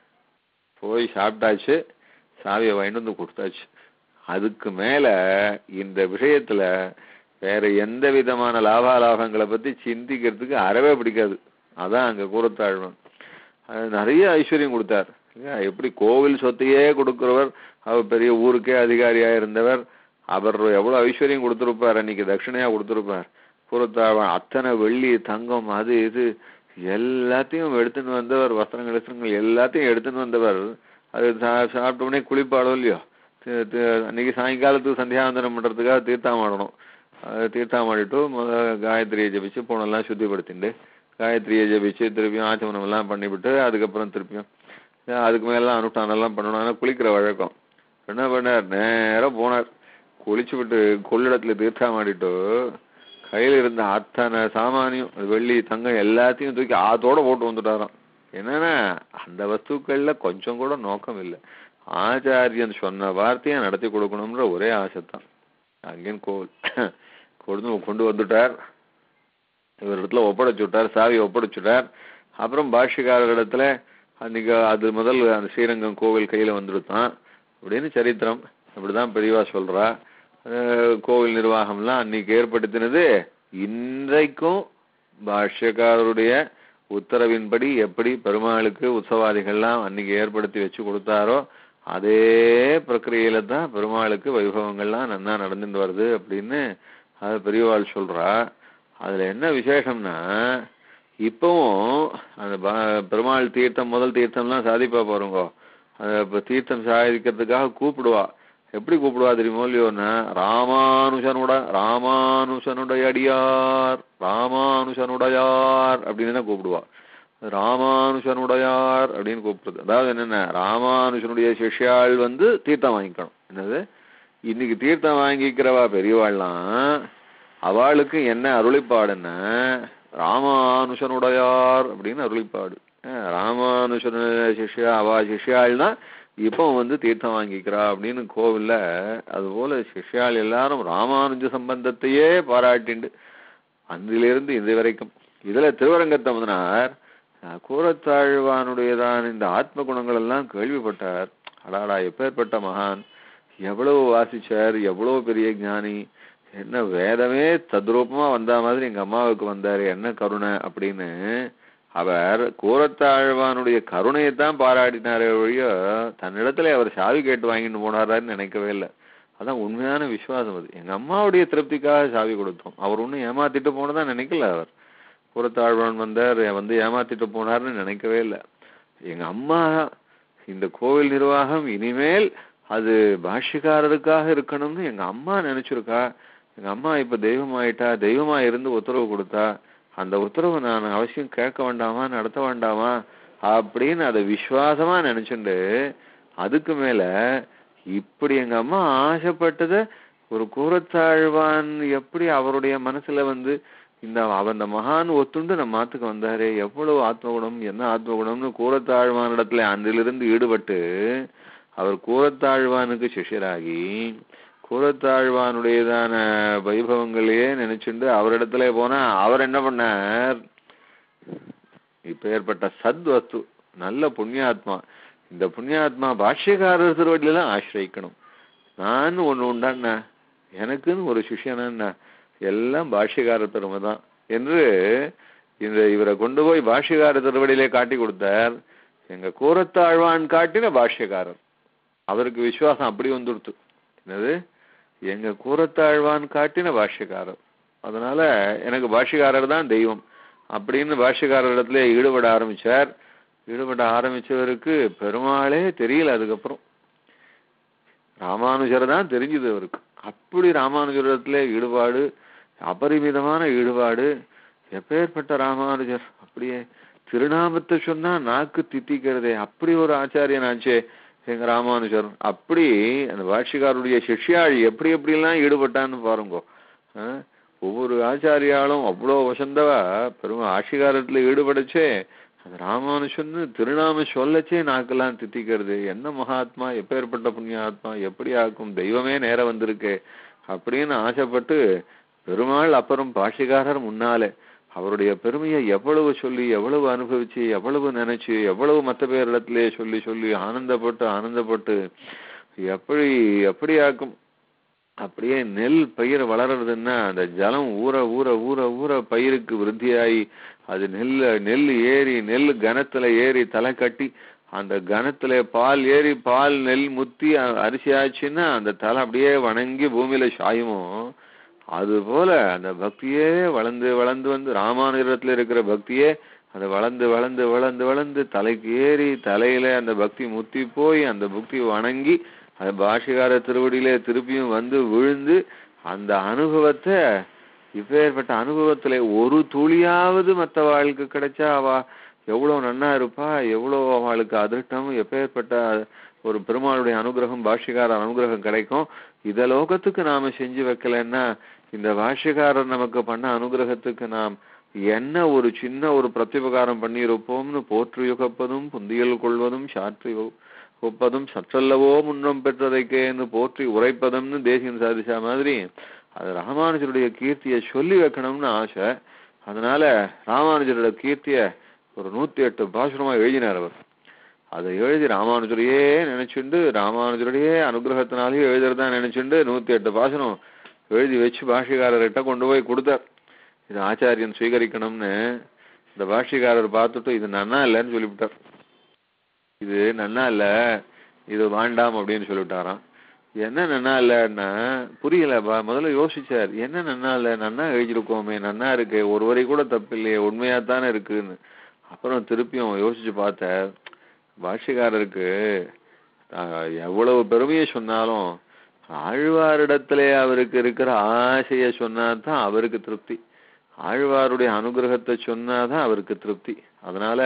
போய் சாப்பிட்டாச்சு சாவியை வாங்கிட்டு வந்து கொடுத்தாச்சு அதுக்கு மேல இந்த விஷயத்துல வேற எந்த விதமான லாபாலாபங்களை பத்தி சிந்திக்கிறதுக்கு அறவே பிடிக்காது அதான் அங்க கூரத்தாழ்வன் அது நிறைய ஐஸ்வர்யம் கொடுத்தார் இல்லையா? எப்படி கோவில் சொத்தையே கொடுக்கிறவர் அவர் பெரிய ஊருக்கே அதிகாரியா இருந்தவர் அவர் எவ்வளவு ஐஸ்வர்யம் கொடுத்திருப்பார் அன்னைக்கு தட்சிணையா கொடுத்திருப்பார் கூரத்தாழ்வன் அத்தனை வெள்ளி தங்கம் அது இது எல்லாத்தையும் எடுத்துன்னு வந்தவர் வஸ்திரங்கள் வஸ்திரங்கள் எல்லாத்தையும் எடுத்துன்னு வந்தவர் அது சா- சாப்பிட்ட உடனே குளிப்பாளோ இல்லையோ தி- தி- அன்னைக்கு சாயங்காலத்துக்கு சந்தியாவந்தனம் பண்றதுக்காக தீர்த்தம் ஆடணும் அது தீர்த்தம் ஆடிட்டு முத காயத்ரியை ஜபிச்சு போனெல்லாம் சுத்திப்படுத்திட்டு காயத்ரியை ஜபிச்சு திருப்பியும் ஆச்சமனம் எல்லாம் பண்ணிவிட்டு அதுக்கப்புறம் திருப்பியும் அஹ் அதுக்கு மேலாம் அனுஷ்டானம் பண்ணணும் ஆனா குளிக்கிற வழக்கம் என்ன பண்ணார் நேரா போனார் குளிச்சு விட்டு கொள்ளிடத்துல தீர்த்தம் ஆடிட்டு கையில இருந்த அத்தனை சாமானியம் அது வெள்ளி தங்கம் எல்லாத்தையும் தூக்கி ஆத்தோட போட்டு வந்துட்டாராம் என்னன்னா அந்த வஸ்துக்கள்ல கொஞ்சம் கூட நோக்கம் இல்லை ஆச்சாரியன் சொன்ன வார்த்தையை நடத்தி கொடுக்கணும்ன்ற ஒரே ஆசைத்தான் அங்கேயும் கோவில் கொண்டு கொண்டு வந்துட்டார் இவரிடத்துல ஒப்படைச்சு விட்டார் சாவி ஒப்படைச்சுட்டார் அப்புறம் பாஷ்யக்காரரிடத்துல அன்னைக்கு அது முதல் அந்த ஸ்ரீரங்கம் கோவில் கையில வந்துடுத்தான் அப்படின்னு சரித்திரம் அப்படிதான் பெரியவா சொல்றா அஹ் கோவில் நிர்வாகம்லாம் அன்னைக்கு ஏற்படுத்தினது இன்றைக்கும் பாஷ்யக்காரருடைய உத்தரவின்படி எப்படி பெருமாளுக்கு உற்சவாதிகள்லாம் அன்னைக்கு ஏற்படுத்தி வச்சு கொடுத்தாரோ அதே பிரக்கிரியில தான் பெருமாளுக்கு வைபவங்கள்லாம் நன்னா நடந்துட்டு வருது அப்படின்னு அது பெரியவாள் சொல்றா அதுல என்ன விசேஷம்னா இப்பவும் அந்த ப- பெருமாள் தீர்த்தம் முதல் தீர்த்தம்லாம் சாதிப்பா பாருங்க அது இப்ப தீர்த்தம் சாதிக்கிறதுக்காக கூப்பிடுவா எப்படி கூப்பிடுவா தெரியுமோ இல்லையோன்னா ராமானுஷனுட ராமானுஷனுடைய அடியார் ராமானுஷனுடையார் அப்படின்னு தான் கூப்பிடுவா ராமானுஷனுடையார் அப்படின்னு கூப்பிடுறது அதாவது என்னென்ன ராமானுஷனுடைய சிஷ்யாள் வந்து தீர்த்தம் வாங்கிக்கணும் என்னது இன்னைக்கு தீர்த்தம் வாங்கிக்கிறவா பெரியவாள்லாம் அவளுக்கு என்ன அருளிப்பாடுன்னா ராமானுஷனுடையார் அப்படின்னு அருளிப்பாடு அஹ் ராமானுஷன் சிஷ்யா அவா சிஷ்யாள்னா இப்போ வந்து தீர்த்தம் வாங்கிக்கிறா அப்படின்னு கோவில்ல அதுபோல சிஷ்யாள் எல்லாரும் ராமானுஜ சம்பந்தத்தையே பாராட்டிண்டு அன்றிலிருந்து இது வரைக்கும் இதுல திருவரங்கத்தமதனார் அஹ், கூரத்தாழ்வானுடையதான் இந்த ஆத்ம குணங்கள் எல்லாம் கேள்விப்பட்டார் அடாடா எப்பேற்பட்ட மகான் எவ்வளவு வாசிச்சார் எவ்வளவு பெரிய ஞானி என்ன வேதமே தத்ரூபமா வந்த மாதிரி எங்க அம்மாவுக்கு வந்தாரு என்ன கருணை அப்படின்னு அவர் கூரத்தாழ்வானுடைய கருணையைத்தான் பாராட்டினாரே ஒழிய தன்னிடத்துல அவர் சாவி கேட்டு வாங்கிட்டு போனாரான்னு நினைக்கவே இல்லை அதான் உண்மையான விசுவாசம் அது எங்க அம்மாவுடைய திருப்திக்காக சாவி கொடுத்தோம் அவர் ஒன்றும் ஏமாத்திட்டு போனதா நினைக்கல அவர் கூரத்தாழ்வான் வந்தார் வந்து ஏமாத்திட்டு போனார்னு நினைக்கவே இல்லை எங்க அம்மா இந்த கோவில் நிர்வாகம் இனிமேல் அது பாஷ்யக்காரருக்காக இருக்கணும்னு எங்க அம்மா நினைச்சிருக்கா எங்க அம்மா இப்ப தெய்வம் ஆயிட்டா தெய்வமா இருந்து உத்தரவு கொடுத்தா அந்த உத்தரவு நான் அவசியம் கேட்க வேண்டாமா நடத்த வேண்டாமா அப்படின்னு அதை விசுவாசமா நினைச்சுண்டு அதுக்கு மேல இப்படி எங்க அம்மா ஆசைப்பட்டத ஒரு கூரத்தாழ்வான் எப்படி அவருடைய மனசுல வந்து இந்த அவ- அந்த மகான் ஒத்துண்டு நம்ம மாத்துக்கு வந்தாரே எவ்வளவு ஆத்மகுணம் என்ன ஆத்மகுணம்னு கூரத்தாழ்வானிடத்துல அன்றிலிருந்து ஈடுபட்டு அவர் கூரத்தாழ்வானுக்கு சிஷ்யராகி கூரத்தாழ்வானுடையதான வைபவங்களையே நினைச்சுண்டு அவரிடத்துல போனா அவர் என்ன பண்ணார் இப்ப ஏற்பட்ட சத்வஸ்து நல்ல புண்ணியாத்மா இந்த புண்ணியாத்மா பாஷ்யக்காரர் திருவடியில தான் ஆசிரியிக்கணும் நான் ஒண்ணு உண்டாண்ணா எனக்குன்னு ஒரு சிஷ்யனா எல்லாம் பாஷ்யக்காரர் பெருமை தான் என்று இந்த இவரை கொண்டு போய் பாஷ்யக்கார திருவடியிலே காட்டி கொடுத்தார் எங்க கூரத்தாழ்வான் காட்டின பாஷ்யக்காரர் அவருக்கு விசுவாசம் அப்படி வந்துடுத்து என்னது எங்க கூரத்தாழ்வான் காட்டின பாஷ்யக்காரர் அதனால எனக்கு பாஷ்யக்காரர் தான் தெய்வம் அப்படின்னு பாஷ்யக்காரர் இடத்துல ஈடுபட ஆரம்பிச்சார் ஈடுபட ஆரம்பிச்சவருக்கு பெருமாளே தெரியல அதுக்கப்புறம் ராமானுஜர் தான் தெரிஞ்சது அவருக்கு அப்படி ராமானுஜரிடத்துல ஈடுபாடு அபரிமிதமான ஈடுபாடு எப்பேற்பட்ட ராமானுஜர் அப்படியே திருநாமத்தை சொன்னா நாக்கு தித்திக்கிறதே அப்படி ஒரு ஆச்சாரியன் ஆச்சே எங்க ராமானுஜர் அப்படி அந்த பாஷிகாருடைய சிஷ்யாள் எப்படி எப்படிலாம் ஈடுபட்டான்னு பாருங்க ஆ? ஒவ்வொரு ஆச்சாரியாலும் அவ்வளோ வசந்தவா பெரும் ஆட்சிகாரத்துல ஈடுபடச்சே அந்த ராமானுஷன்னு திருநாம சொல்லச்சே நாக்கெல்லாம் தித்திக்கிறது என்ன மகாத்மா எப்பேற்பட்ட புண்ணியாத்மா எப்படி ஆக்கும் தெய்வமே நேர வந்திருக்கு அப்படின்னு ஆசைப்பட்டு பெருமாள் அப்புறம் பாஷிகாரர் முன்னாலே அவருடைய பெருமையை எவ்வளவு சொல்லி எவ்வளவு அனுபவிச்சு எவ்வளவு நினைச்சு எவ்வளவு மற்ற பேரிடத்திலே சொல்லி சொல்லி ஆனந்தப்பட்டு ஆனந்தப்பட்டு எப்படி எப்படி ஆக்கும் அப்படியே நெல் பயிர் வளர்றதுன்னா அந்த ஜலம் ஊற ஊற ஊற ஊற பயிருக்கு விருத்தியாகி அது நெல் நெல் ஏறி நெல் கனத்துல ஏறி தலை கட்டி அந்த கனத்துல பால் ஏறி பால் நெல் முத்தி அ- அரிசி ஆச்சுன்னா அந்த தலை அப்படியே வணங்கி பூமியில சாயுமோ அது போல அந்த பக்தியே வளர்ந்து வளர்ந்து வந்து ராமானுஜத்துல இருக்கிற பக்தியே அது வளர்ந்து வளர்ந்து வளர்ந்து வளர்ந்து தலைக்கு ஏறி தலையில அந்த பக்தி முத்தி போய் அந்த பக்தி வணங்கி அது பாஷிகார திருவடியிலே திருப்பியும் வந்து விழுந்து அந்த அனுபவத்தை இப்பேற்பட்ட அனுபவத்துல ஒரு துளியாவது மத்த வாழ்க்கை கிடைச்சா அவ எவ்வளவு நன்னா இருப்பா எவ்வளவு அவளுக்கு அதிர்ஷ்டம் எப்பேற்பட்ட ஒரு பெருமாளுடைய அனுகிரகம் பாஷ்யக்காரர் அனுகிரகம் கிடைக்கும் இத லோகத்துக்கு நாம செஞ்சு வைக்கலைன்னா இந்த பாஷ்யக்காரர் நமக்கு பண்ண அனுகிரகத்துக்கு நாம் என்ன ஒரு சின்ன ஒரு பிரத்யுபகாரம் பண்ணியிருப்போம்னு போற்று யுகப்பதும் புந்தியல் கொள்வதும் சாற்றி ஒப்பதும் சற்றல்லவோ முன்னம் பெற்றதைக்கேன்னு போற்றி உரைப்பதும்னு தேசியன் சாதிச்சா மாதிரி அது ராமானுஜருடைய கீர்த்தியை சொல்லி வைக்கணும்னு ஆசை அதனால ராமானுஜரோட கீர்த்திய ஒரு நூத்தி எட்டு பாசுரமா எழுதினார் அவர் அதை எழுதி ராமானுஜரையே நினைச்சுண்டு ராமானுஜருடைய அனுகிரகத்தினாலேயே எழுதுறதா நினைச்சுண்டு நூத்தி எட்டு பாசுரம் எழுதி வச்சு பாஷிகாரர்கிட்ட கொண்டு போய் கொடுத்தார் இது ஆச்சாரியன் ஸ்வீகரிக்கணும்னு இந்த பாஷிகாரர் பார்த்துட்டு இது நன்னா இல்லைன்னு சொல்லிவிட்டார் இது நன்னா இல்ல இது வேண்டாம் அப்படின்னு சொல்லிவிட்டாராம் என்ன நன்னா இல்லைன்னா புரியலப்பா முதல்ல யோசிச்சார் என்ன நன்னா இல்ல நன்னா எழுதியிருக்கோமே நன்னா இருக்கு ஒரு வரி கூட தப்பு இல்லையே உண்மையா தானே இருக்குன்னு அப்புறம் திருப்பியும் யோசிச்சு பார்த்தார் பாஷ்யக்காரருக்கு ஆஹ், எவ்வளவு பெருமையை சொன்னாலும் ஆழ்வாரிடத்திலே அவருக்கு இருக்கிற ஆசையை சொன்னாதான் அவருக்கு திருப்தி ஆழ்வாருடைய அனுகிரகத்தை சொன்னாதான் அவருக்கு திருப்தி அதனால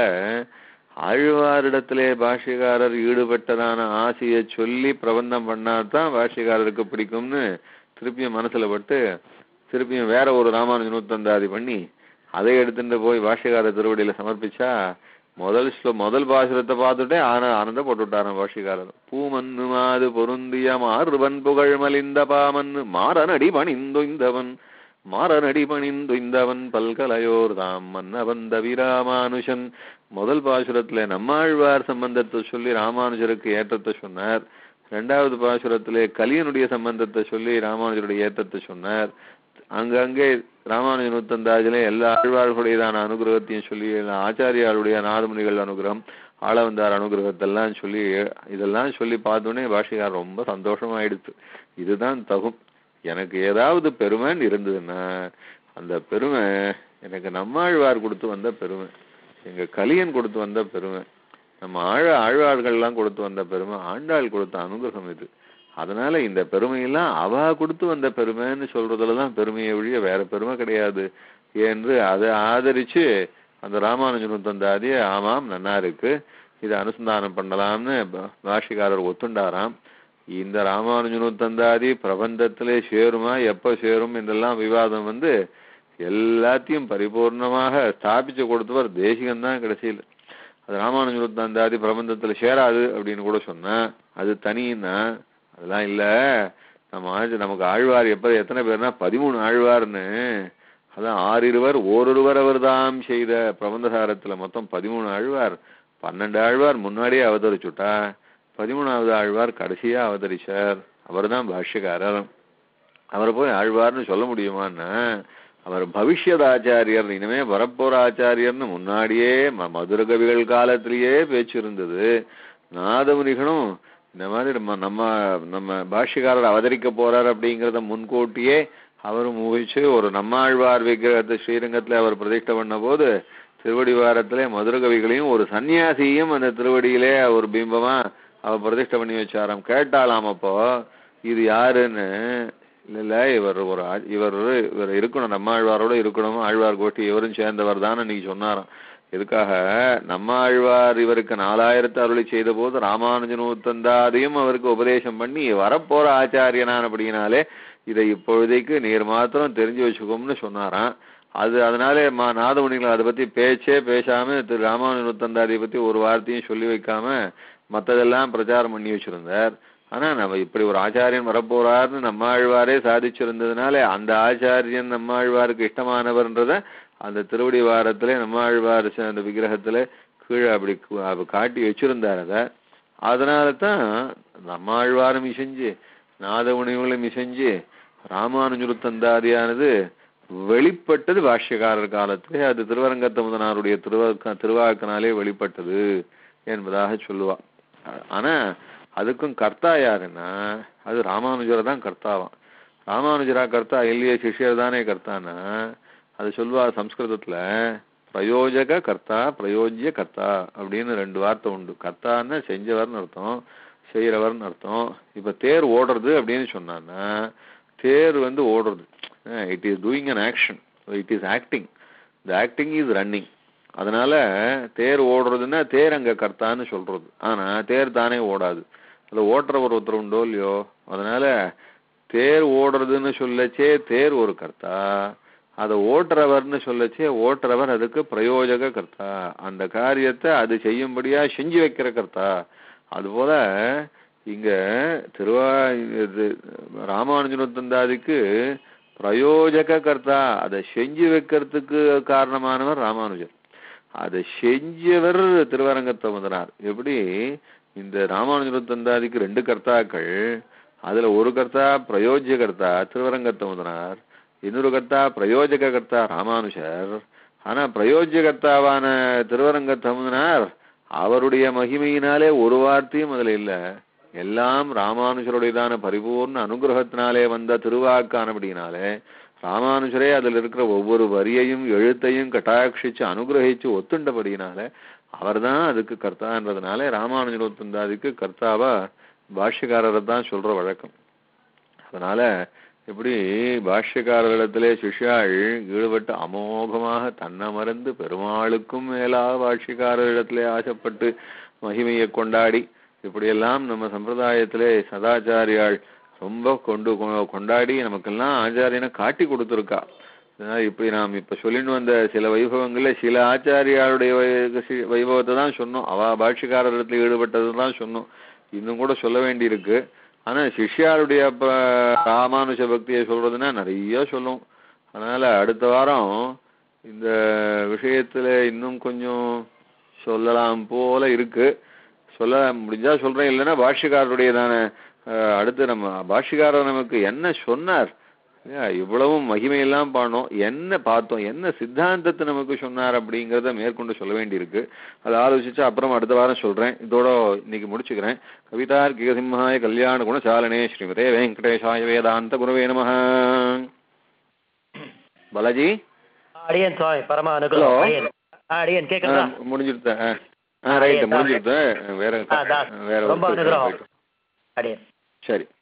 ஆழ்வாரிடத்திலே பாஷ்யக்காரர் ஈடுபட்டதான ஆசையை சொல்லி பிரபந்தம் பண்ணாதான் பாஷ்யக்காரருக்கு பிடிக்கும்னு திருப்பியும் மனசுல பட்டு திருப்பியும் வேற ஒரு ராமானுஜ நூத்தந்தாதி பண்ணி அதை எடுத்துட்டு போய் பாஷ்யக்கார திருவடியில சமர்ப்பிச்சா முதல் ஸ்லோ முதல் பாசுரத்தை பார்த்துட்டே ஆன ஆனந்த போட்டு விட்டாராம் பாஷ்யக்காரர் பூமன்னு மாது பொருந்திய மாறுவன் புகழ் மலிந்த பாமன்னு மாறனடி பணிந்துய்ந்தவன் மாறனடி பணிந்துய்ந்தவன் பல்கலையோர் தாம் மன்னவன் தவிராமானுஷன் முதல் பாசுரத்துல நம்மாழ்வார் சம்பந்தத்தை சொல்லி ராமானுஜருக்கு ஏற்றத்தை சொன்னார் ரெண்டாவது பாசுரத்திலே கலியனுடைய சம்பந்தத்தை சொல்லி ராமானுஜருடைய ஏற்றத்தை சொன்னார் அங்கங்கே ராமானுஜ நூத்தந்தாஜிலே எல்லா ஆழ்வார்களுடையதான அனுகிரகத்தையும் சொல்லி எல்லா ஆச்சாரியாருடைய நாதமுனிகள் அனுகிரகம் ஆளவந்தார் அனுகிரகத்தெல்லாம் சொல்லி இதெல்லாம் சொல்லி பார்த்தோன்னே பாஷிகார் ரொம்ப சந்தோஷமாயிடுச்சு இதுதான் தகும் எனக்கு ஏதாவது பெருமைன்னு இருந்ததுன்னா அந்த பெருமை எனக்கு நம்மாழ்வார் கொடுத்து வந்த பெருமை எங்க கலியன் கொடுத்து வந்த பெருமை நம்ம ஆழ ஆழ்வார்கள்லாம் கொடுத்து வந்த பெருமை ஆண்டாள் கொடுத்த அனுகிரகம் இது அதனால இந்த பெருமையெல்லாம் அவ கொடுத்து வந்த பெருமைன்னு சொல்றதுலதான் பெருமையை ஒழிய வேற பெருமை கிடையாது என்று அதை ஆதரிச்சு அந்த ராமானுஜன் தந்த ஆதிய ஆமாம் நன்னா இருக்கு இதை அனுசந்தானம் பண்ணலாம்னு பா- பாஷிகாரர் ஒத்துண்டாராம் இந்த ராமானுஜனு தந்தாதி பிரபந்தத்திலே சேருமா எப்ப சேரும் என்றெல்லாம் விவாதம் வந்து எல்லாத்தையும் பரிபூர்ணமாக ஸ்தாபிச்சு கொடுத்தவர் தேசிகன் தான் கடைசியில் அது ராமானுஜனு தந்தாதி பிரபந்தத்துல சேராது அப்படின்னு கூட சொன்னா அது தனின்னா அதெல்லாம் இல்ல நம்ம ஆழ்வார் நமக்கு ஆழ்வார் எப்ப எத்தனை பேர்னா பதிமூணு ஆழ்வார்னு அதான் ஆறிருவர் ஓரொருவர் அவர்தாம் செய்த பிரபந்தசாரத்துல மொத்தம் பதிமூணு ஆழ்வார் பன்னெண்டு ஆழ்வார் முன்னாடியே அவதரிச்சுட்டா பதிமூணாவது ஆழ்வார் கடைசியா அவதரிச்சார் அவர்தான் பாஷ்யக்காரர் அவரை போய் ஆழ்வார்னு சொல்ல முடியுமான்னா அவர் பவிஷ்யத் ஆச்சாரியர் இனிமே வரப்போற ஆச்சாரியர்னு முன்னாடியே ம- மதுர கவிகள் காலத்திலேயே பேச்சு இருந்தது நாதமுனிகளும் இந்த மாதிரி நம்ம நம்ம நம்ம பாஷ்யக்காரர் அவதரிக்க போறார் அப்படிங்கிறத முன்கூட்டியே அவரும் ஊகிச்சு ஒரு நம்மாழ்வார் விக்கிரகத்தை ஸ்ரீரங்கத்துல அவர் பிரதிஷ்டை பண்ண போது திருவடி வாரத்திலே மதுர கவிகளையும் ஒரு சன்னியாசியும் அந்த திருவடியிலே ஒரு பிம்பமா அவர் பிரதிஷ்டை பண்ணி வச்சாராம் கேட்டாலாம் அப்போ இது யாருன்னு இல்ல இல்ல இவர் ஒரு ஆ- இவர் இவர் இருக்கணும் நம்ம ஆழ்வாரோட இருக்கணும் ஆழ்வார் கோஷ்டி இவரும் சேர்ந்தவர் தான் இன்னைக்கு சொன்னாராம் எதுக்காக நம்ம ஆழ்வார் இவருக்கு நாலாயிரத்து அருளி செய்த போது ராமானுஜனூத்தந்தாதையும் அவருக்கு உபதேசம் பண்ணி வரப்போற ஆச்சாரியனானபடியினாலே இதை இப்பொழுதைக்கு நீர் மாத்திரம் தெரிஞ்சு வச்சுக்கோம்னு சொன்னாராம் அது அதனால மா நாதமுனிகள் அதை பத்தி பேச்சே பேசாம திரு ராமானுஜனூத்தந்தாதியை பத்தி ஒரு வார்த்தையும் சொல்லி வைக்காம மத்ததெல்லாம் பிரச்சாரம் பண்ணி வச்சிருந்தார் ஆனா நம்ம இப்படி ஒரு ஆச்சாரியன் வரப்போறாருன்னு நம்மாழ்வாரே சாதிச்சிருந்ததுனால அந்த ஆச்சாரியன் நம்மாழ்வாருக்கு இஷ்டமானவர்ன்றத அந்த திருவடி வாரத்திலே நம்மாழ்வார் ச- அந்த விக்கிரகத்துல கீழே அப்படி கு- அப்ப காட்டி வச்சிருந்தார் அத அதனால தான் நம்மாழ்வாரும் இசைஞ்சு நாதமுனிகளும் இசைஞ்சு ராமானுஜுருத்தந்தாதியானது வெளிப்பட்டது பாஷ்யக்காரர் காலத்திலே அது திருவரங்கத்த முதனாருடைய திருவாக்க திருவாக்கினாலே வெளிப்பட்டது என்பதாக சொல்லுவா அ- ஆனா அதுக்கும் கர்த்தா யாருன்னா அது ராமானுஜரை தான் கர்த்தாவாம் ராமானுஜரா கர்த்தா இல்லையே சிஷ்யர் தானே கர்த்தானா அது சொல்லுவா சம்ஸ்கிருதத்துல பிரயோஜக கர்த்தா பிரயோஜ்ய கர்த்தா அப்படின்னு ரெண்டு வார்த்தை உண்டு கர்த்தான்னா செஞ்சவர்னு அர்த்தம் செய்யறவர்னு அர்த்தம் இப்ப தேர் ஓடுறது அப்படின்னு சொன்னான்னா தேர் வந்து ஓடுறது it is doing an action it is acting the acting is running அதனால தேர் ஓடுறதுன்னா தேர் அங்க கர்த்தான்னு சொல்றது ஆனா தேர் தானே ஓடாது அதுல ஓட்டுறவர் ஒருத்தர் உண்டோ இல்லையோ அதனால தேர் ஓடுறதுன்னு சொல்லச்சே தேர் ஒரு கர்த்தா அதை ஓட்டுறவர்னு சொல்லச்சே ஓட்டுறவர் அதுக்கு பிரயோஜக கர்த்தா அந்த காரியத்தை அது செய்யும்படியா செஞ்சு வைக்கிற கர்த்தா அதுபோல இங்க திருவா இது ராமானுஜனுத்தந்தாதிக்கு பிரயோஜக கர்த்தா அதை செஞ்சு வைக்கிறதுக்கு காரணமானவர் ராமானுஜர் அதை செஞ்சவர் திருவரங்கத்தை முதனார் எப்படி இந்த ராமானுஜனுத்தந்தாதிக்கு ரெண்டு கர்த்தாக்கள் அதுல ஒரு கர்த்தா பிரயோஜ்ய கர்த்தா திருவரங்கத்தை முதனார் இன்னொரு கர்த்தா பிரயோஜக கர்த்தா ராமானுஜர் ஆனா பிரயோஜ்ய கர்த்தாவான திருவரங்கத்தை முதனார் அவருடைய மகிமையினாலே ஒரு வார்த்தையும் அதுல இல்ல எல்லாம் ராமானுஜருடையதான பரிபூர்ண அனுகிரகத்தினாலே வந்த திருவாக்கானபடியினாலே ராமானுஜரே அதில் இருக்கிற ஒவ்வொரு வரியையும் எழுத்தையும் கட்டாட்சிச்சு அனுகிரகிச்சு ஒத்துண்டபடியினால அவர்தான் அதுக்கு கர்த்தான்றதுனால ராமானுஜர் ஒத்துந்தாதிக்கு கர்த்தாவா பாஷ்யக்காரரை தான் சொல்ற வழக்கம் அதனால இப்படி பாஷ்யக்காரரிடத்திலே சிஷ்யாள் ஈடுபட்டு அமோகமாக தன்னை மறந்து பெருமாளுக்கும் மேலாக பாஷ்யக்காரரிடத்திலே ஆசைப்பட்டு மகிமையை கொண்டாடி இப்படியெல்லாம் நம்ம சம்பிரதாயத்திலே சதாச்சாரியாள் ரொம்ப கொண்டு கொ- கொண்டாடி நமக்கெல்லாம் ஆச்சாரியனை காட்டி கொடுத்துருக்கா அதனால இப்படி நாம் இப்ப சொல்லிட்டு வந்த சில வைபவங்கள்ல சில ஆச்சாரியாளுடைய வை- சி- வைபவத்தை தான் சொன்னோம் அவ பாஷ்யக்காரரிடத்துல ஈடுபட்டது தான் சொன்னோம் இன்னும் கூட சொல்ல வேண்டியிருக்கு ஆனா சிஷ்யாளுடைய ப- ராமானுஜ பக்தியை சொல்றதுன்னா நிறைய சொல்லும் அதனால அடுத்த வாரம் இந்த விஷயத்துல இன்னும் கொஞ்சம் சொல்லலாம் போல இருக்கு சொல்ல முடிஞ்சா சொல்றேன் இல்லைன்னா பாஷ்யக்காரருடையதான அஹ், அடுத்து நம்ம பாஷ்யக்காரர் நமக்கு என்ன சொன்னார் இல்லையா? இவ்வளவும் மகிமையெல்லாம் பாடணும் என்ன பார்த்தோம் என்ன சித்தாந்தத்தை நமக்கு சொன்னார் அப்படிங்கறத மேற்கொண்டு சொல்ல வேண்டியிருக்கு அதை ஆலோசிச்சு அப்புறம் அடுத்த வாரம் சொல்றேன் இதோட இன்னைக்கு முடிச்சுக்கிறேன் கவிதார் கிகசிம்ஹாய கல்யாண குணசாலனே ஸ்ரீமதே வெங்கடேஷாய வேதாந்த குருவே நம பாலாஜி அடியன் சுவாமி பரம அனுகிரகம் Hello. அடியன் ஆ, அடியன் கேக்குதா முடிஞ்சிருத்த ஆ ரைட் அடியேன், முடிஞ்சிருத்த வேற ஆ, தாஸ். வேற ரொம்ப ஒரு அனுகிரகம் அடியன் சரி